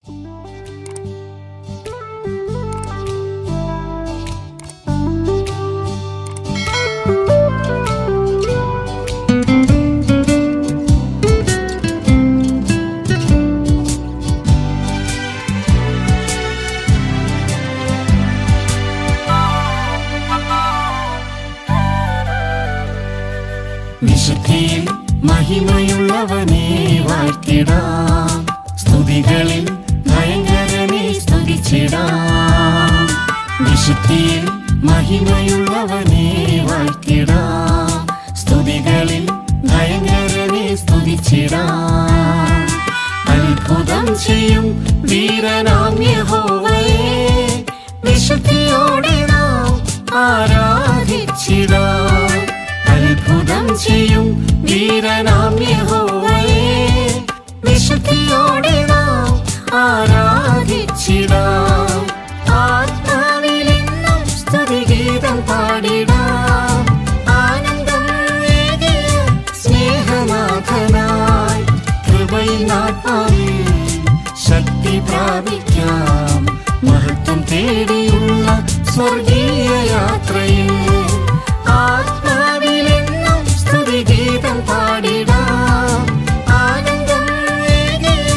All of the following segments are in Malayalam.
വിശുദ്ധിയിൽ മഹിമയുള്ളവനെ വാഴ്ത്തിടാം സ്തുതികളിൽ ഭയങ്കരനെ സ്തുതിച്ചിടാം വിശുദ്ധിയിൽ മഹിമയുള്ളവനെ വാഴ്ത്തിടാം സ്തുതികളിൽ ഭയങ്കരനെ സ്തുതിച്ചിടാം അത്ഭുതം ചെയ്യും വീരനാം യഹോവയെ വിശുദ്ധിയോടെ നാം ആരാധിച്ചിടാം അത്ഭുതം ചെയ്യും വീരനാം യഹോവയെ വിശുദ്ധിയോടെ നാം ആരാധിച്ചിടാം ആത്മാവിലെന്നും സ്തുതിഗീതം പാടിടാം ആനന്ദം ഏകിയ സ്നേഹനാഥനായി കൃപയിൽ ആത്മാവിൽ ശക്തി പ്രാപിക്കാം മഹത്വം തേടിയുള്ള സ്വർഗീയ യാത്രയിൽ ആത്മാവിലെന്നും സ്തുതിഗീതം പാടിടാം ആനന്ദം ഏകിയ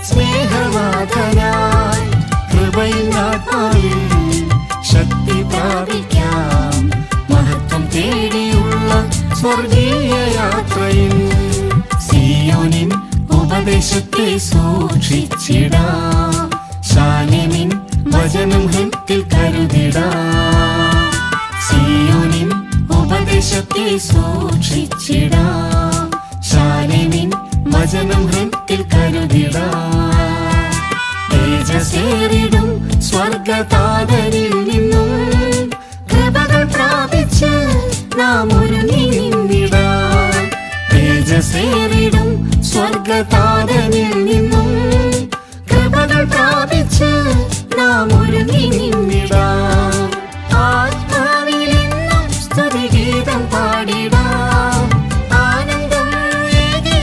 സ്നേഹനാഥനായി കൃപയിൽ ആത്മാവിൽ ശക്തി പ്രാപിക്കാം മഹത്വം തേടിയുള്ള സ്വർഗീയ യാത്രയിൽ സിയോനിൻ ഉപദേശത്തെ സൂക്ഷിച്ചിടാം ശാലിമിൻ വചനം ഹൃത്തിൽ കരുതിടാം സിയോനിൻ ഉപദേശത്തെ സൂക്ഷിച്ചിടാം ശാലിമിൻ വചനം ഹൃത്തിൽ കരുതിടാം തേജസേറിടും സ്വർഗതാതനിൽ നിന്നും കൃപകൾ പ്രാപിച്ച് നാം ഒരുങ്ങി നിന്നിടാം തേജസേറിടും സ്വർഗതാതനിൽ നിന്നും കൃപകൾ പ്രാപിച്ച് നാം ഒരുങ്ങി നിന്നിടാം ആത്മാവിലെന്നും സ്തുതിഗീതം പാടിടാം ആനന്ദം ഏകിയ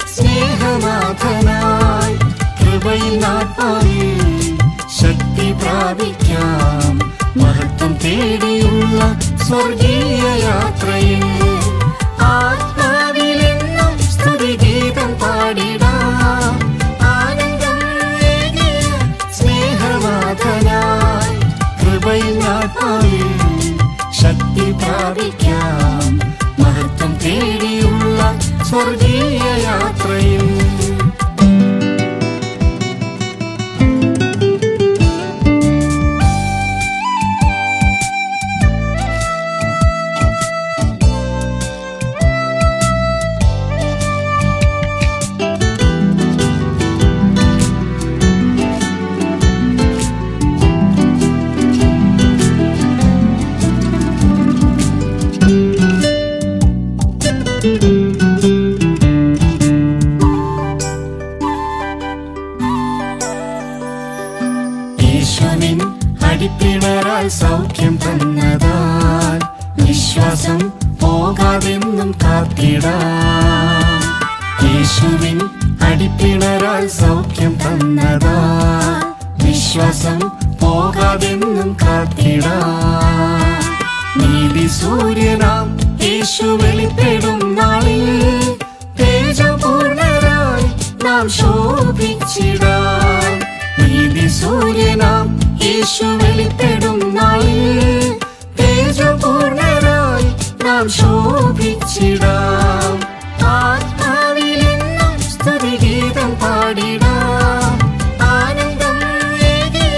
സ്നേഹനാഥനായി കൃപയിൽ ആത്മാവിൽ ശക്തി പ്രാപിക്കാം മഹത്വം തേടിയുള്ള സ്വർഗീയ യാത്രയിൽ ആത്മാവിലെന്നും സ്തുതിഗീതം പാടിടാം ആനന്ദം ഏകിയ സ്നേഹനാഥനായി കൃപയിൽ ആത്മാവിൽ ശക്തി പ്രാപിക്കാം മഹത്വം തേടിയുള്ള സ്വർഗീയ യാത്രയിൽ യേശുവിൻ അടിപ്പിണരാൽ സൗഖ്യം തന്നതാൽ വിശ്വാസം പോകാതെന്നും കാത്തിടാം യേശുവിൻ അടിപ്പിണരാൽ സൗഖ്യം തന്നതാൽ വിശ്വാസം പോകാതെന്നും കാത്തിടാം നീതി സൂര്യനാം യേശു വെളിപ്പെടും നാളിൽ തേജപൂർണരായി നാം ശോഭിച്ചിടാം നീതി സൂര്യനാം യേശു വെളിപ്പെടും നാളിൽ തേജപൂർണരായി നാം ശോഭിച്ചിടാം ആത്മാവിലെന്നും സ്തുതിഗീതം പാടിടാം ആനന്ദം ഏകിയ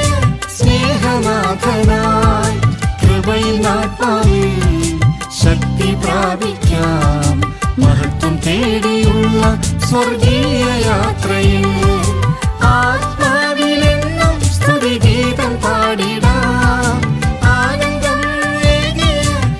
സ്നേഹനാഥനായി കൃപയിൽ ആത്മാവിൽ ശക്തി പ്രാപിക്കാം മഹത്വം തേടിയുള്ള സ്വർഗീയ യാത്രയിൽ ആത്മാവിലെന്നും സ്തുതിഗീതം പാടിടാം ആനന്ദം ഏകിയ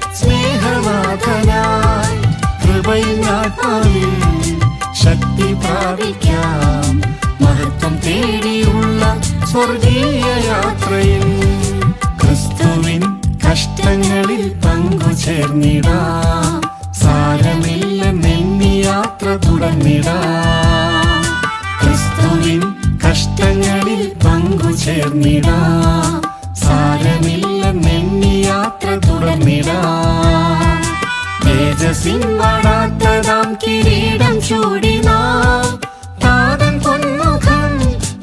സ്നേഹനാഥനായി കൃപയിൽ ആത്മാവിൽ ശക്തി പ്രാപിക്കാം മഹത്വം തേടിയുള്ള സ്വർഗീയ യാത്രയിൽ ക്രിസ്തുവിൻ കഷ്ടങ്ങളിൽ പങ്കുചേർന്നിടാം സാരമില്ല നെന്നി യാത്ര തുടർന്നിടാം ക്രിസ്തുവിൻ കഷ്ടങ്ങളിൽ ചേർന്നിടാം സാരമില്ലെന്നെണ്ണി യാത്ര തുടർന്നിടാം തേജസ്സിൻ വാടാത്തതാം കിരീടം ചൂടി നാം താതൻ പൊന്മുഖം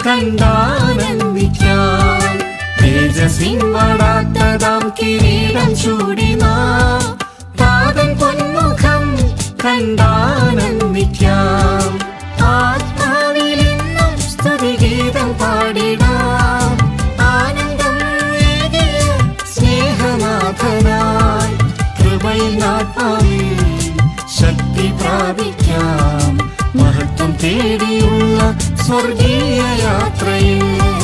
കണ്ടാനന്ദിക്കാം തേജസ്സിൻ വാടാത്തതാം കിരീടം ചൂടി നാം താതൻ പൊന്മുഖം കണ്ടാനന്ദിക്കാം ആത്മാവിലെന്നും സ്തുതിഗീതം പാടിടാം ആനന്ദം ഏകിയ സ്നേഹനാഥനായി കൃപയിൽ ആത്മാവിൽ ശക്തി പ്രാപിക്കാം മഹത്വം തേടിയുള്ള സ്വർഗീയ യാത്രയിൽ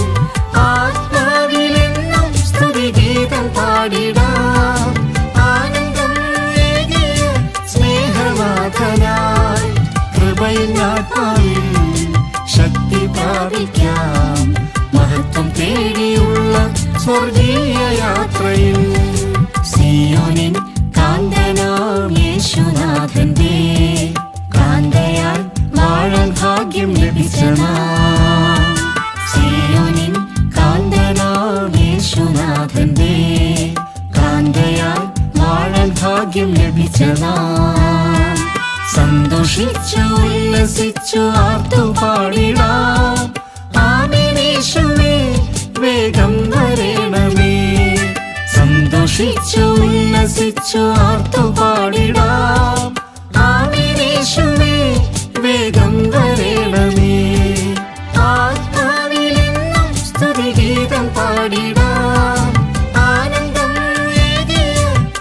ആത്മാവിലെന്നും സ്തുതിഗീതം പാടിടാം ആനന്ദം ഏകിയ സ്നേഹനാഥനായി കൃപയിൽ ആത്മാവിൽ ശക്തി പ്രാപിക്കാം മഹത്വം തേടിയുള്ള സ്വർഗീയ യാത്രയിൽ സിയോനിൻ കാന്തനാം യേശുനാഥന്റെ കാന്തയാൽ വാഴാൻ ഭാഗ്യം ലഭിച്ച നാം സിയോനിൻ കാന്തനാം യേശുനാഥന്റെ കാന്തയാൽ വാഴാൻ ഭാഗ്യം ലഭിച്ച നാം സന്തോഷിച്ചു ഉല്ലസിച്ചു ആർത്തു പാടിടാം ആമേനേശുവേ വേഗം വരേണമേ സന്തോഷിച്ചു ഉല്ലസിച്ചു ആർത്തു പാടിടാം ആമേനേശുവേ വേഗം വരേണമേ ആത്മാവിലെന്നും സ്തുതിഗീതം പാടിടാം ആനന്ദം ഏകിയ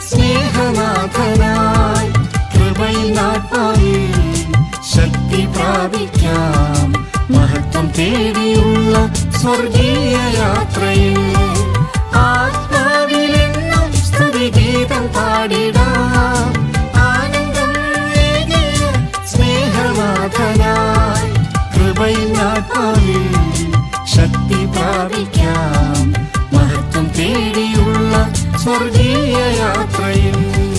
സ്നേഹനാഥനായി കൃപയിൽ ആത്മാവിൽ ശക്തി പ്രാപിക്കാം മഹത്വം തേടിയുള്ള സ്വർഗീയ യാത്രയിൽ ആത്മാവിലെന്നും സ്തുതിഗീതം പാടിടാം ആനന്ദം ഏകിയ സ്നേഹനാഥനായി കൃപയിൽ ആത്മാവിൽ ശക്തി പ്രാപിക്കാം മഹത്വം തേടിയുള്ള സ്വർഗീയ യാത്രയിൽ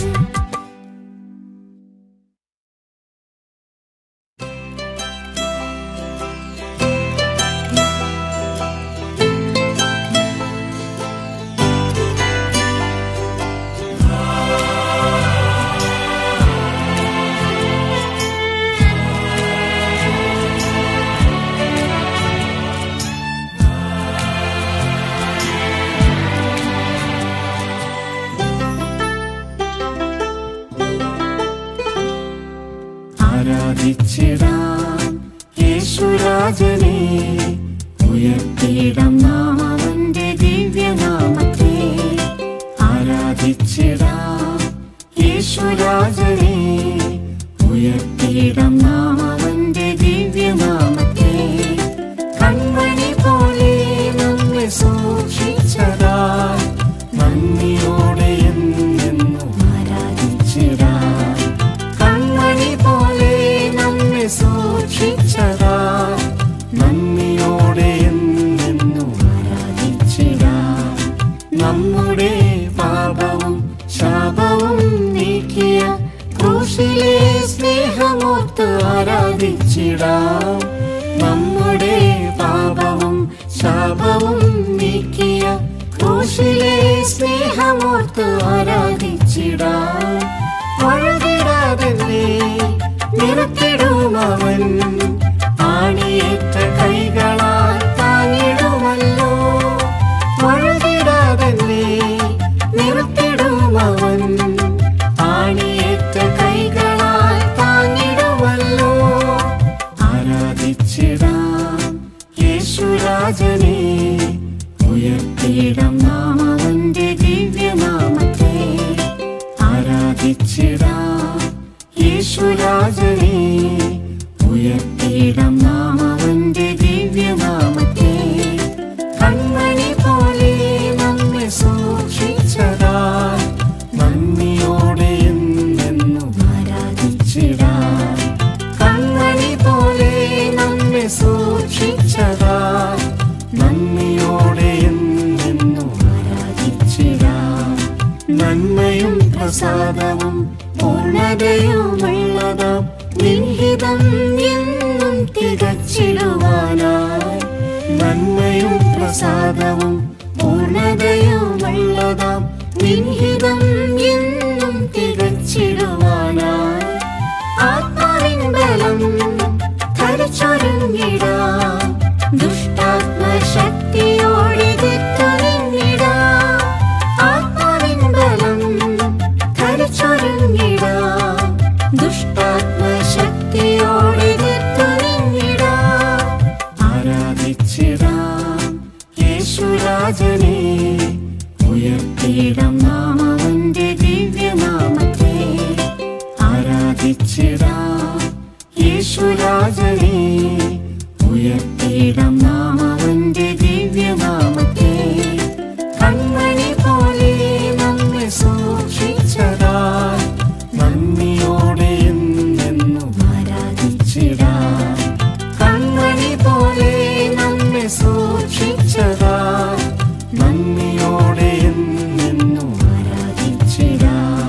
ആരാധിച്ചിടാം യേശുരാജനെ ഉയർത്തിയിടം നാം അവന്റെ ദിവ്യനാമത്തെ ആരാധിച്ചിടാം യേശുരാജനെ ഉയർത്തിയിടം നാം അവന്റെ ദിവ്യനാമത്തെ കൺമണി പോലെ നമ്മെ സൂക്ഷിച്ചതായി നന്ദിയോടെ എന്നെന്നും ആരാധിച്ചിടാം കൺമണി പോലെ നമ്മെ സൂക്ഷിച്ചതായി നന്ദിയോടെ എന്നെന്നും ആരാധിച്ചിടാം നമ്മുടെ പാപവും ശാപവും നീക്കിയ ക്രൂശിലെ സ്നേഹമോർത്ത് ആരാധിച്ചിടാം നമ്മുടെ പാപവും ശാപവും നീക്കിയ ക്രൂശിലെ സ്നേഹമോർത്ത് ആരാധിച്ചിടാം ഒഴുകിടാതെ നിർത്തിടും അവൻ ആണിയേറ്റ കൈകളാൽ താങ്ങിടുമല്ലോ ഒഴുകിടാതെ നിർത്തിടും അവൻ ആണിയേറ്റ കൈകളാൽ താങ്ങിടുമല്ലോ ആരാധിച്ചിടാം യേശുരാജനെ ഉയർത്തിയിടം നാം അവന്റെ ദിവ്യനാമത്തെ ആരാധിച്ചിടാം യേശുരാജനെ ഉയർത്തിയിടം നാം അവന്റെ ദിവ്യനാമത്തെ കൺമണി പോലെ നമ്മെ സൂക്ഷിച്ചതായി നന്ദിയോടെ എന്നെന്നും ആരാധിച്ചിടാം കൺമണി പോലെ നമ്മെ സൂക്ഷിച്ചതായി നന്ദിയോടെ എന്നെന്നും ആരാധിച്ചിടാം നന്മയും പ്രസാദവും പൂർണ്ണതയുമുള്ളതാം നിൻഹിതം എന്നും തികച്ചിടുവാനായി നന്മയും പ്രസാദവും പൂർണ്ണതയുമുള്ളതാം നിൻഹിതം എന്നും തികച്ചിടുവാനായി ആത്മാവിൻ ബലം ധരിച്ചൊരുങ്ങിടാം ദുഷ്ടാത്മശക്തിയോടെ എതിർത്തുനിന്നിടാം ആത്മാവിൻ ബലം ധരിച്ചൊരുങ്ങിടാം ദുഷ്ടാത്മശക്തിയോടെ എതിർത്തുനിന്നിടാം ആരാധിച്ചിടാം യേശുരാജനെ ഉയർത്തിയിടം നാമവന്റെ ദിവ്യനാമത്തെ ആരാധിച്ചിടാം യേശുരാജനെ ഉയർത്തിയിടം നാമവന്റെ ദിവ്യനാമത്തെ കൺമണി പോലെ നമ്മെ സൂക്ഷിച്ചതാൽ നന്ദിയോടെ എന്നെന്നും ആരാധിച്ചിടാം കൺമണി പോലെ നമ്മെ സൂക്ഷിച്ചതാൽ നന്ദിയോടെ എന്നെന്നും ആരാധിച്ചിടാം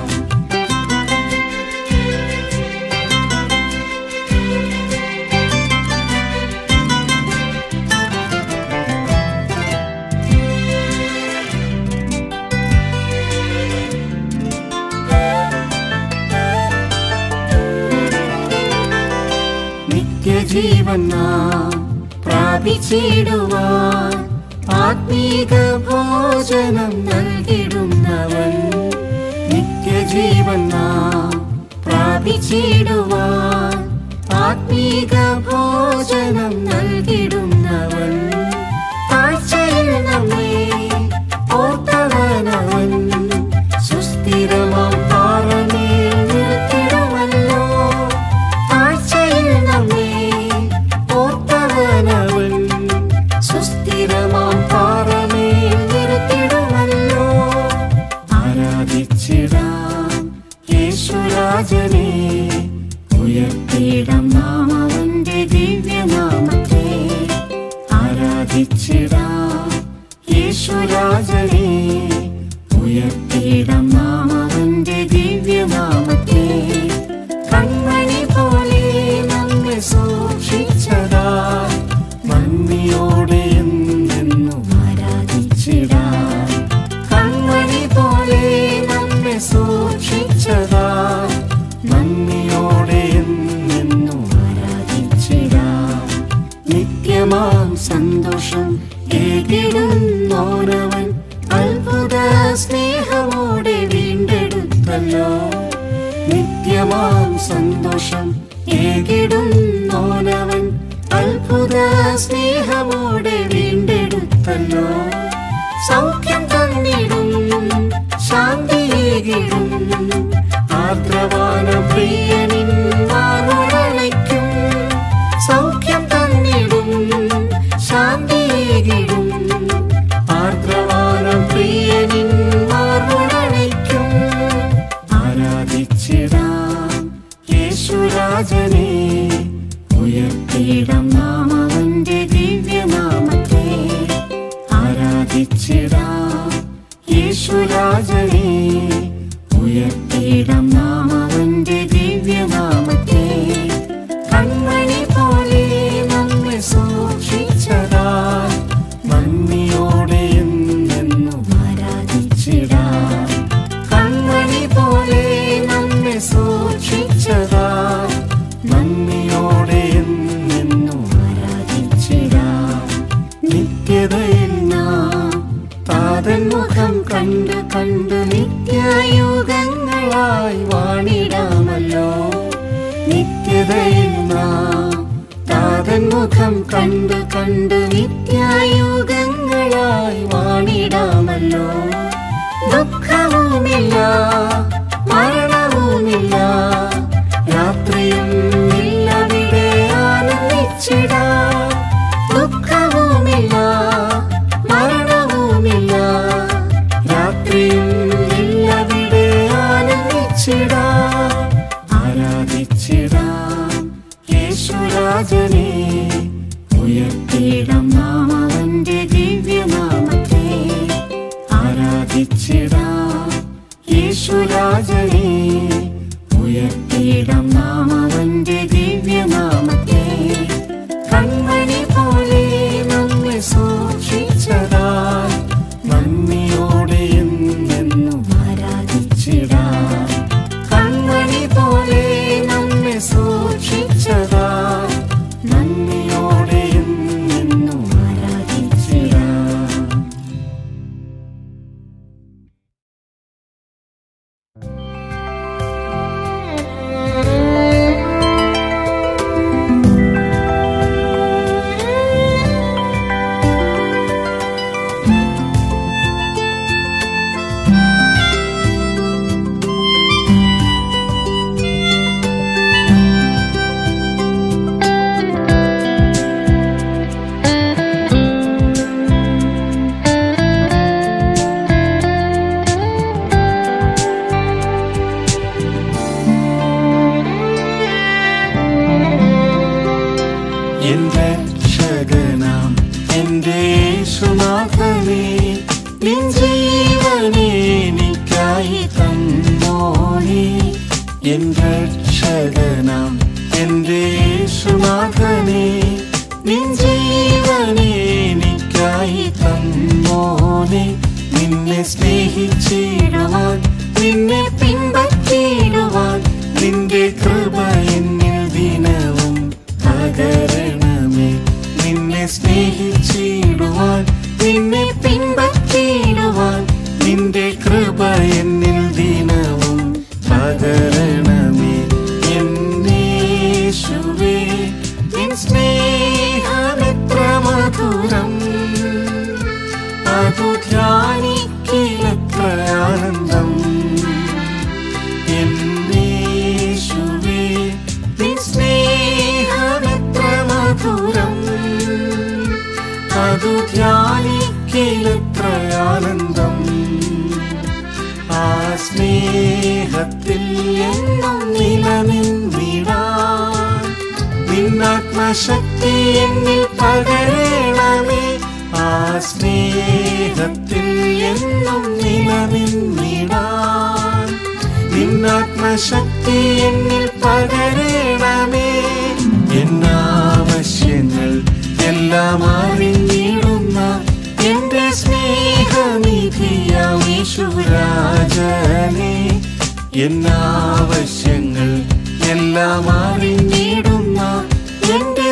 നിത്യജീവൻ നാം പ്രാപിച്ചിടുവാൻ ആത്മീക ഭോജനം നൽകിടുന്നവൻ നിത്യജീവൻ നാം പ്രാപിച്ചിടുവാൻ ആത്മീക ഭോജനം നൽകിടുന്നവൻ താഴ്ചയിൽ നമ്മെ ഓർത്തവനവൻ സുസ്ഥിരമാം പാറമേൽ നിർത്തിടുമല്ലോ താഴ്ചയിൽ നമ്മെ ഓർത്തവനവൻ സുസ്ഥിരമാം പാറമേൽ നിർത്തിടുമല്ലോ ആരാധിച്ചിടാം യേശുരാജനെ ഉയർത്തിയിടം നാമവന്റെ ദിവ്യനാമത്തെ ആരാധിച്ചിടാം യേശുരാജനെ ഉയർത്തിയിടം നാമവന്റെ ദിവ്യനാമത്തെ കൺമണി പോലെ നമ്മെ സൂക്ഷിച്ചതാൽ നന്ദിയോടെ എന്നെന്നും ആരാധിച്ചിടാം കൺമണി പോലെ നമ്മെ സൂക്ഷിച്ചതാൽ നന്ദിയോടെ എന്നെന്നും ആരാധിച്ചിടാം നിത്യമാം സന്തോഷം ഏകിടുന്നോനവൻ അത്ഭുത സ്നേഹമോടെ വീണ്ടെടുത്തല്ലോ നിത്യമാം സന്തോഷം ഏകിടുന്നോനവൻ അത്ഭുത സ്നേഹമോടെ വീണ്ടെടുത്തല്ലോ സൗഖ്യം തന്നിടും ശാന്തിയേകിടും ആർദ്രവാന പ്രിയനിൻ മാറുകളയ്ക്കും സൗഖ്യം തന്നിടും ശാന്തിയേകിടും ആർദ്രവാന പ്രിയനിൻ മാറുകളയ്ക്കും ആരാധിച്ചിടാം യേശുരാജനെ ഉയർത്തിയിടം നാമവന്റെ ദിവ്യനാമത്തെ ആരാധിച്ചിടാം യേശുരാജനെ ഉയർത്തിയിടം നാമവന്റെ ദിവ്യനാമത്തെ കൺമണി പോലെ നമ്മെ സൂക്ഷിച്ചതാൽ നന്ദിയോടെ എന്നെന്നും ആരാധിച്ചിടാം കൺമണി പോലെ നമ്മെ സൂക്ഷിച്ചതാൽ നന്ദിയോടെ എന്നെന്നും ആരാധിച്ചിടാം നിത്യതയിൽ നാം താതൻ മുഖം കണ്ട് കണ്ട് നിത്യയുഗങ്ങളായി വാണിടാമല്ലോ നിത്യതയിൽ നാം താതൻ മുഖം കണ്ട് കണ്ട് നിത്യയുഗങ്ങളായി വാണിടാമല്ലോ ദുഃഖവുമില്ല മരണവുമില്ല രാത്രിയും ഇല്ലവിടെ ആനന്ദിച്ചിടാം ദുഃഖവുമില്ല മരണവുമില്ല രാത്രിയും ഇല്ലവിടെ ആനന്ദിച്ചിടാം ആരാധിച്ചിടാം യേശുരാജനെ ഉയർത്തിയിടം നാമവന്റെ ദിവ്യനാമത്തെ ആരാധിച്ചിടാം യേശുരാജനെ എന്റെ യേശുനാഥനെ നിൻ ജീവനെ എനിക്കായി തന്നോനെ എൻ രക്ഷകനാം എന്റെ യേശുനാഥനെ നിൻ ജീവനെ എനിക്കായി തന്നോനെ നിന്നെ സ്നേഹിച്ചിടുവാൻ നിന്നെ പിൻപറ്റിയിടുവാൻ നിന്റെ കൃപ എന്നിൽ ദിനവും പകരണമേ നിന്നെ സ്നേഹിച്ചിടുവാൻ നിന്നെ പിൻപറ്റിയിടുവാൻ നിന്റെ കൃപ എന്നിൽ ദിനവും പകരണമേ എന്നേശുവേ നിൻ സ്നേഹമെത്ര മധുരം അതു ധ്യാനിക്കിലത്ര ആനന്ദം എന്നേശുവേ നിൻ സ്നേഹമെത്ര മധുരം അതു ധ്യാനിക്കിലത്ര ആനന്ദം ആ സ്നേഹത്തിൽ എന്നും നിലനിന്നിടാൻ നിന്നാത്മശക്തി എന്നിൽ പകരണമേ ആ സ്നേഹത്തിൽ എന്നും നിലനിന്നിടാൻ നിന്നാത്മശക്തി എന്നിൽ പകരണമേ എന്നാവശ്യങ്ങൾ എല്ലാം അറിഞ്ഞിടുന്ന എന്റെ സ്നേഹനിധിയാമീശുരാജനെ എന്നാവശ്യങ്ങൾ എല്ലാം അറിഞ്ഞിടുന്ന എന്റെ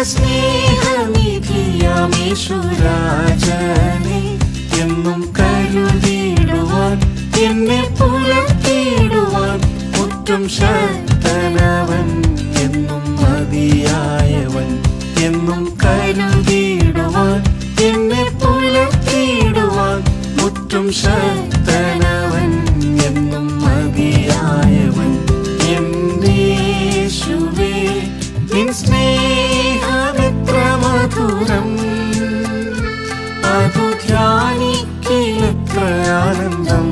സ്നേഹനിധിയാമീശുരാജനെ എന്നും കരുതിയിടുവാൻ എന്നെ പുലർത്തിയിടുവാൻ മുറ്റും ശക്തനവൻ എന്നും മതിയായവൻ എന്നും കരുതിയിടുവാൻ എന്നെ പുലർത്തിയിടുവാൻ മുറ്റും ശക്തനവൻ എന്നും മതിയായവൻ എന്നേശുവേ നിൻ സ്നേഹമെത്ര മധുരം അതു ധ്യാനിക്കിലത്ര ആനന്ദം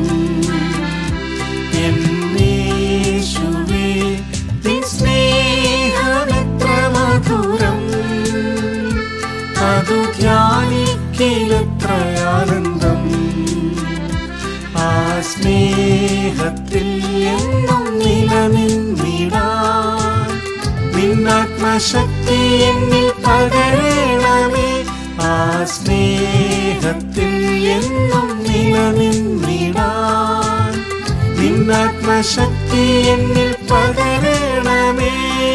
എന്നേശുവേ നിൻ സ്നേഹമെത്ര മധുരം അതു ധ്യാനിക്കിലത്ര ആനന്ദം ആ സ്നേഹത്തിൽ എന്നും നിലനിന്നിടാൻ നിന്നാത്മശക്തി എന്നിൽ പകരണമേ ആ സ്നേഹത്തിൽ എന്നും നിലനിന്നിടാൻ നിന്നാത്മശക്തി എന്നിൽ പകരണമേ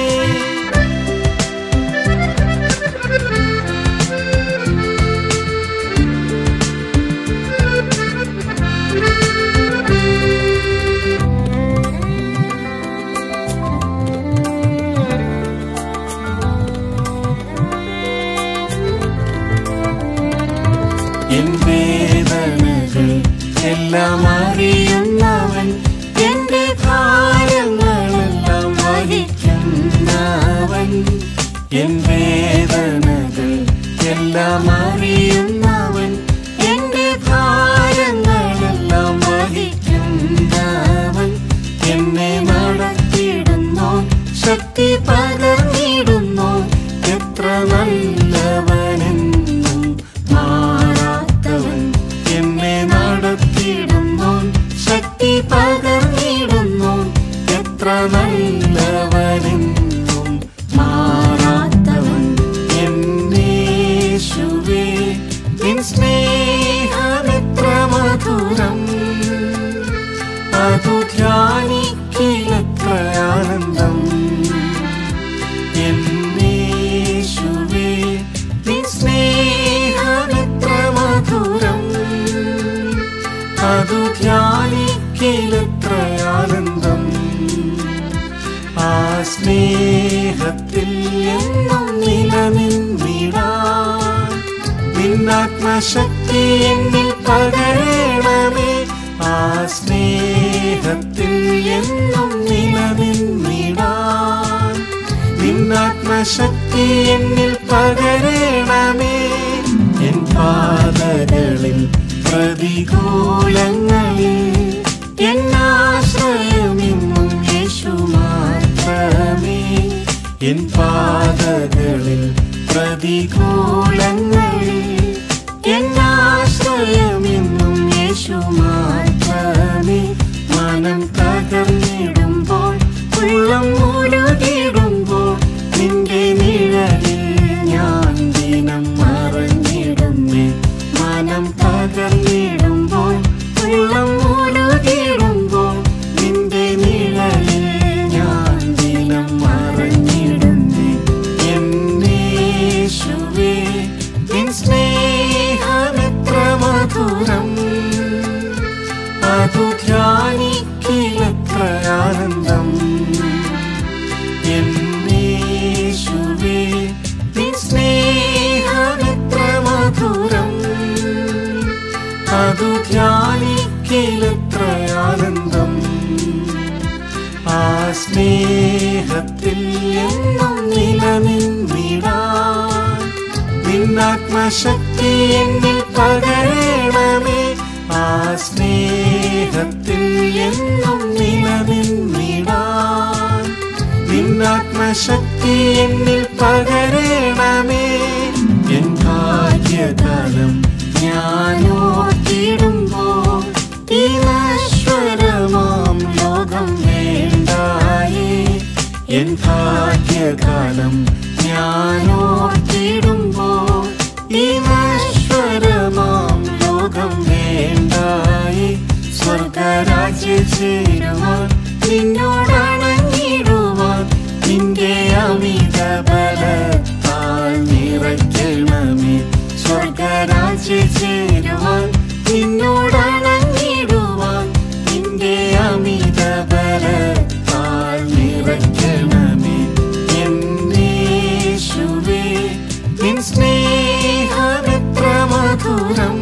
എൻ വേദനകൾ എല്ലാം അറിയുന്നവൻ എന്റെ ഭാരങ്ങളെല്ലാം വഹിക്കുന്നവൻ എൻ വേദനകൾ എല്ലാം അറിയുന്നവൻ എന്റെ ഭാരങ്ങളെല്ലാം വഹിക്കുന്നവൻ എന്നെ നടത്തിയിടുന്നു ശക്തി പകർന്നിടുന്നു എത്ര നല്ലവനെന്നും മാറാത്തവൻ എന്നെ നടത്തിയിടുന്നു ശക്തി പകർന്നിടുന്നു എത്ര നല്ലവനെന്നും മാറാത്തവൻ എന്നേശുവേ നിൻ സ്നേഹമെത്ര മധുരം അതു ധ്യാനിക്കിലത്ര ആനന്ദം എന്നേശുവേ നിൻ സ്നേഹമെത്ര മധുരം അതു ധ്യാനിക്കിലത്ര ആനന്ദം ആ സ്നേഹത്തിൽ എന്നും നിലനിന്നിടാൻ നിന്നാത്മശക്തി എന്നിൽ പകരണമേ ആ സ്നേഹത്തിൽ എന്നും നിലനിന്നിടാൻ നിന്നാത്മശക്തി എന്നിൽ പകരണമേ എൻ പാതകളിൽ പ്രതികൂലങ്ങളിൽ എന്നാശ്രയമെന്നും യേശു മാത്രമേ എൻ പാതകളിൽ പ്രതികൂലങ്ങളിൽ എന്നാശ്രയമെന്നും യേശു മാത്രമേ മനം തകർന്നിടുമ്പോൾ ഉള്ളം മുഴുകിടുമ്പോൾ നിന്റെ നിഴലിൽ ഞാൻ ദിനം മറഞ്ഞിടുന്നേ മനം തകർന്നിടുമ്പോൾ ഉള്ളം മുഴുകിടുമ്പോൾ നിന്റെ നിഴലിൽ ഞാൻ ദിനം മറഞ്ഞിടുന്നേ എന്നേശുവേ നിൻ സ്നേഹമെത്ര മധുരം അതു ധ്യാനിക്കിലത്ര ആനന്ദം എന്നേശുവേ നിൻ സ്നേഹമെത്ര മധുരം അതു ധ്യാനിക്കിലത്ര ആനന്ദം ആ സ്നേഹത്തിൽ എന്നും നിലനിന്നിടാൻ നിന്നാത്മശക്തി എന്നിൽ പകരണമേ ആ സ്നേഹത്തിൽ എന്നും നിലനിന്നിടാൻ നിന്നാത്മശക്തി എന്നിൽ പകരണമേ എൻ ഭാഗ്യകാലം ഞാൻ ഓർത്തിടുമ്പോൾ ഈ നശ്വരമാം ലോകം വേണ്ടായേ എൻ ഭാഗ്യകാലം ഞാൻ ഓർത്തിടുമ്പോൾ ഈ നശ്വരമാം ലോകം വേണ്ടായേ സ്വർഗരാജ്യ ചേരുവാൻ നിന്നോടണങ്ങിടുവാൻ നിന്റെ അമിത ബലത്താൽ നിറയ്ക്കണമേ സ്വർഗരാജ്യ ചേരുവാൻ നിന്നോടണങ്ങിടുവാൻ നിന്റെ അമിത ബലത്താൽ നിറയ്ക്കണമേ എന്നേശുവേ നിൻ സ്നേഹമെത്ര മധുരം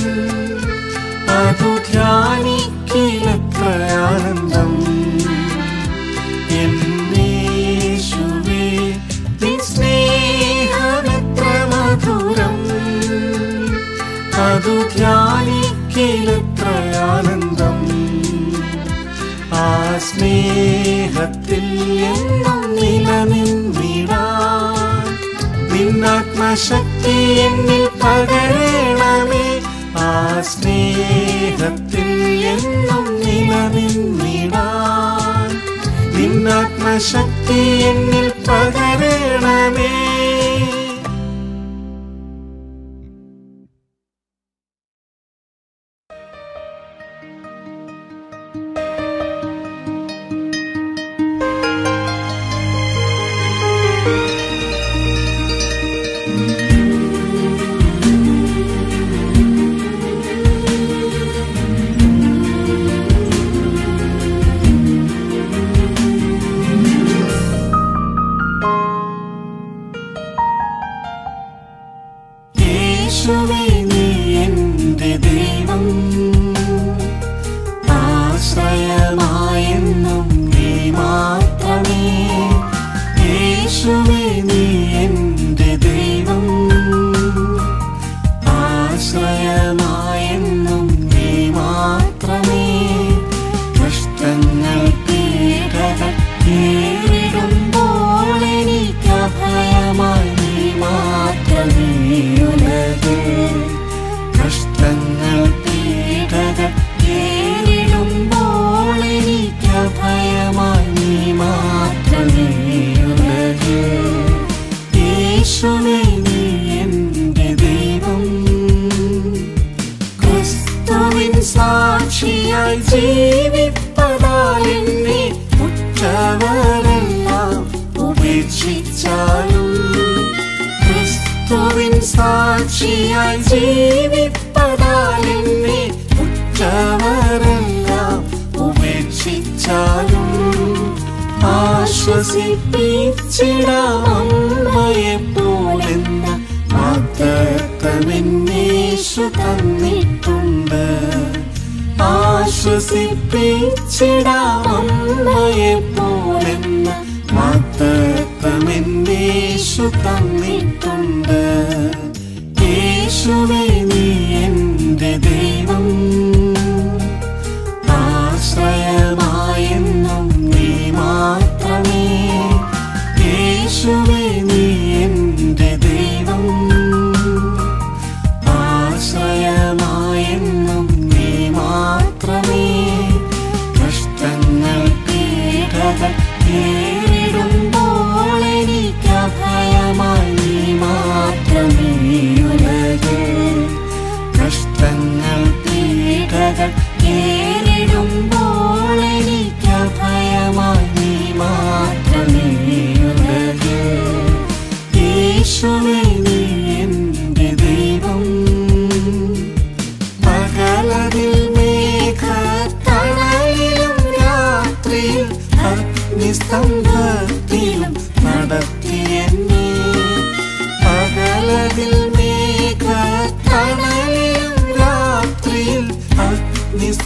അതു ധ്യാനിക്കിലത്ര ആനന്ദം എന്നേശുവേ നിൻ സ്നേഹമെത്ര മധുരം അതു ധ്യാനിക്കിലത്ര ആനന്ദം ആ സ്നേഹത്തിൽ എന്നും നിലനിന്നിടാൻ നിന്നാത്മശക്തി എന്നിൽ പകരണമേ ആ സ്നേഹത്തിൽ എന്നും നിലനിന്നിടാൻ നിന്നാത്മശക്തി എന്നിൽ പകരണമേ യേശുവേ നീ എന്റെ ദൈവം ആശ്രയമായെന്നും നീ മാത്രമേ യേശുവേ നീ എന്റെ ദൈവം ആശ്രയമായെന്നും നീ മാത്രമേ കഷ്ടങ്ങൾ പീഡകൾ നേരിടുമ്പോൾ എനിക്ക് അഭയമായി നീ മാത്രമേ ഉലകിൽ കഷ്ടങ്ങൾ പീഡകൾ നേരിടുമ്പോൾ എനിക്ക് അഭയമായി നീ മാത്രമേ ഉലകിൽ യേശുവേ നീ എന്റെ ദൈവം ക്രിസ്തുവിൻ സാക്ഷിയായി ജീവിപ്പതാൽ എന്നെ ഉറ്റവരെല്ലാം ഉപേക്ഷിച്ചാലും ക്രിസ്തുവിൻ സാക്ഷിയായി ജീവിപ്പതാൽ എന്നെ ഉറ്റവരെല്ലാം ഉപേക്ഷിച്ചാലും ആശ്വസിപ്പിച്ചിടാമയെ പോലെന്ന വാഗ്ദത്തമെന്നേശു തന്നിട്ടുണ്ട് ആശ്വസിപ്പിച്ചിടാമയെ പോലെന്ന വാഗ്ദത്തമെന്നേശു തന്നിട്ടുണ്ട് യേശുവേ നീ എന്റെ ദൈവം ആശ്രയമായെന്നും നീ മാത്രമേ യേശുവേ നീ എന്റെ ദൈവം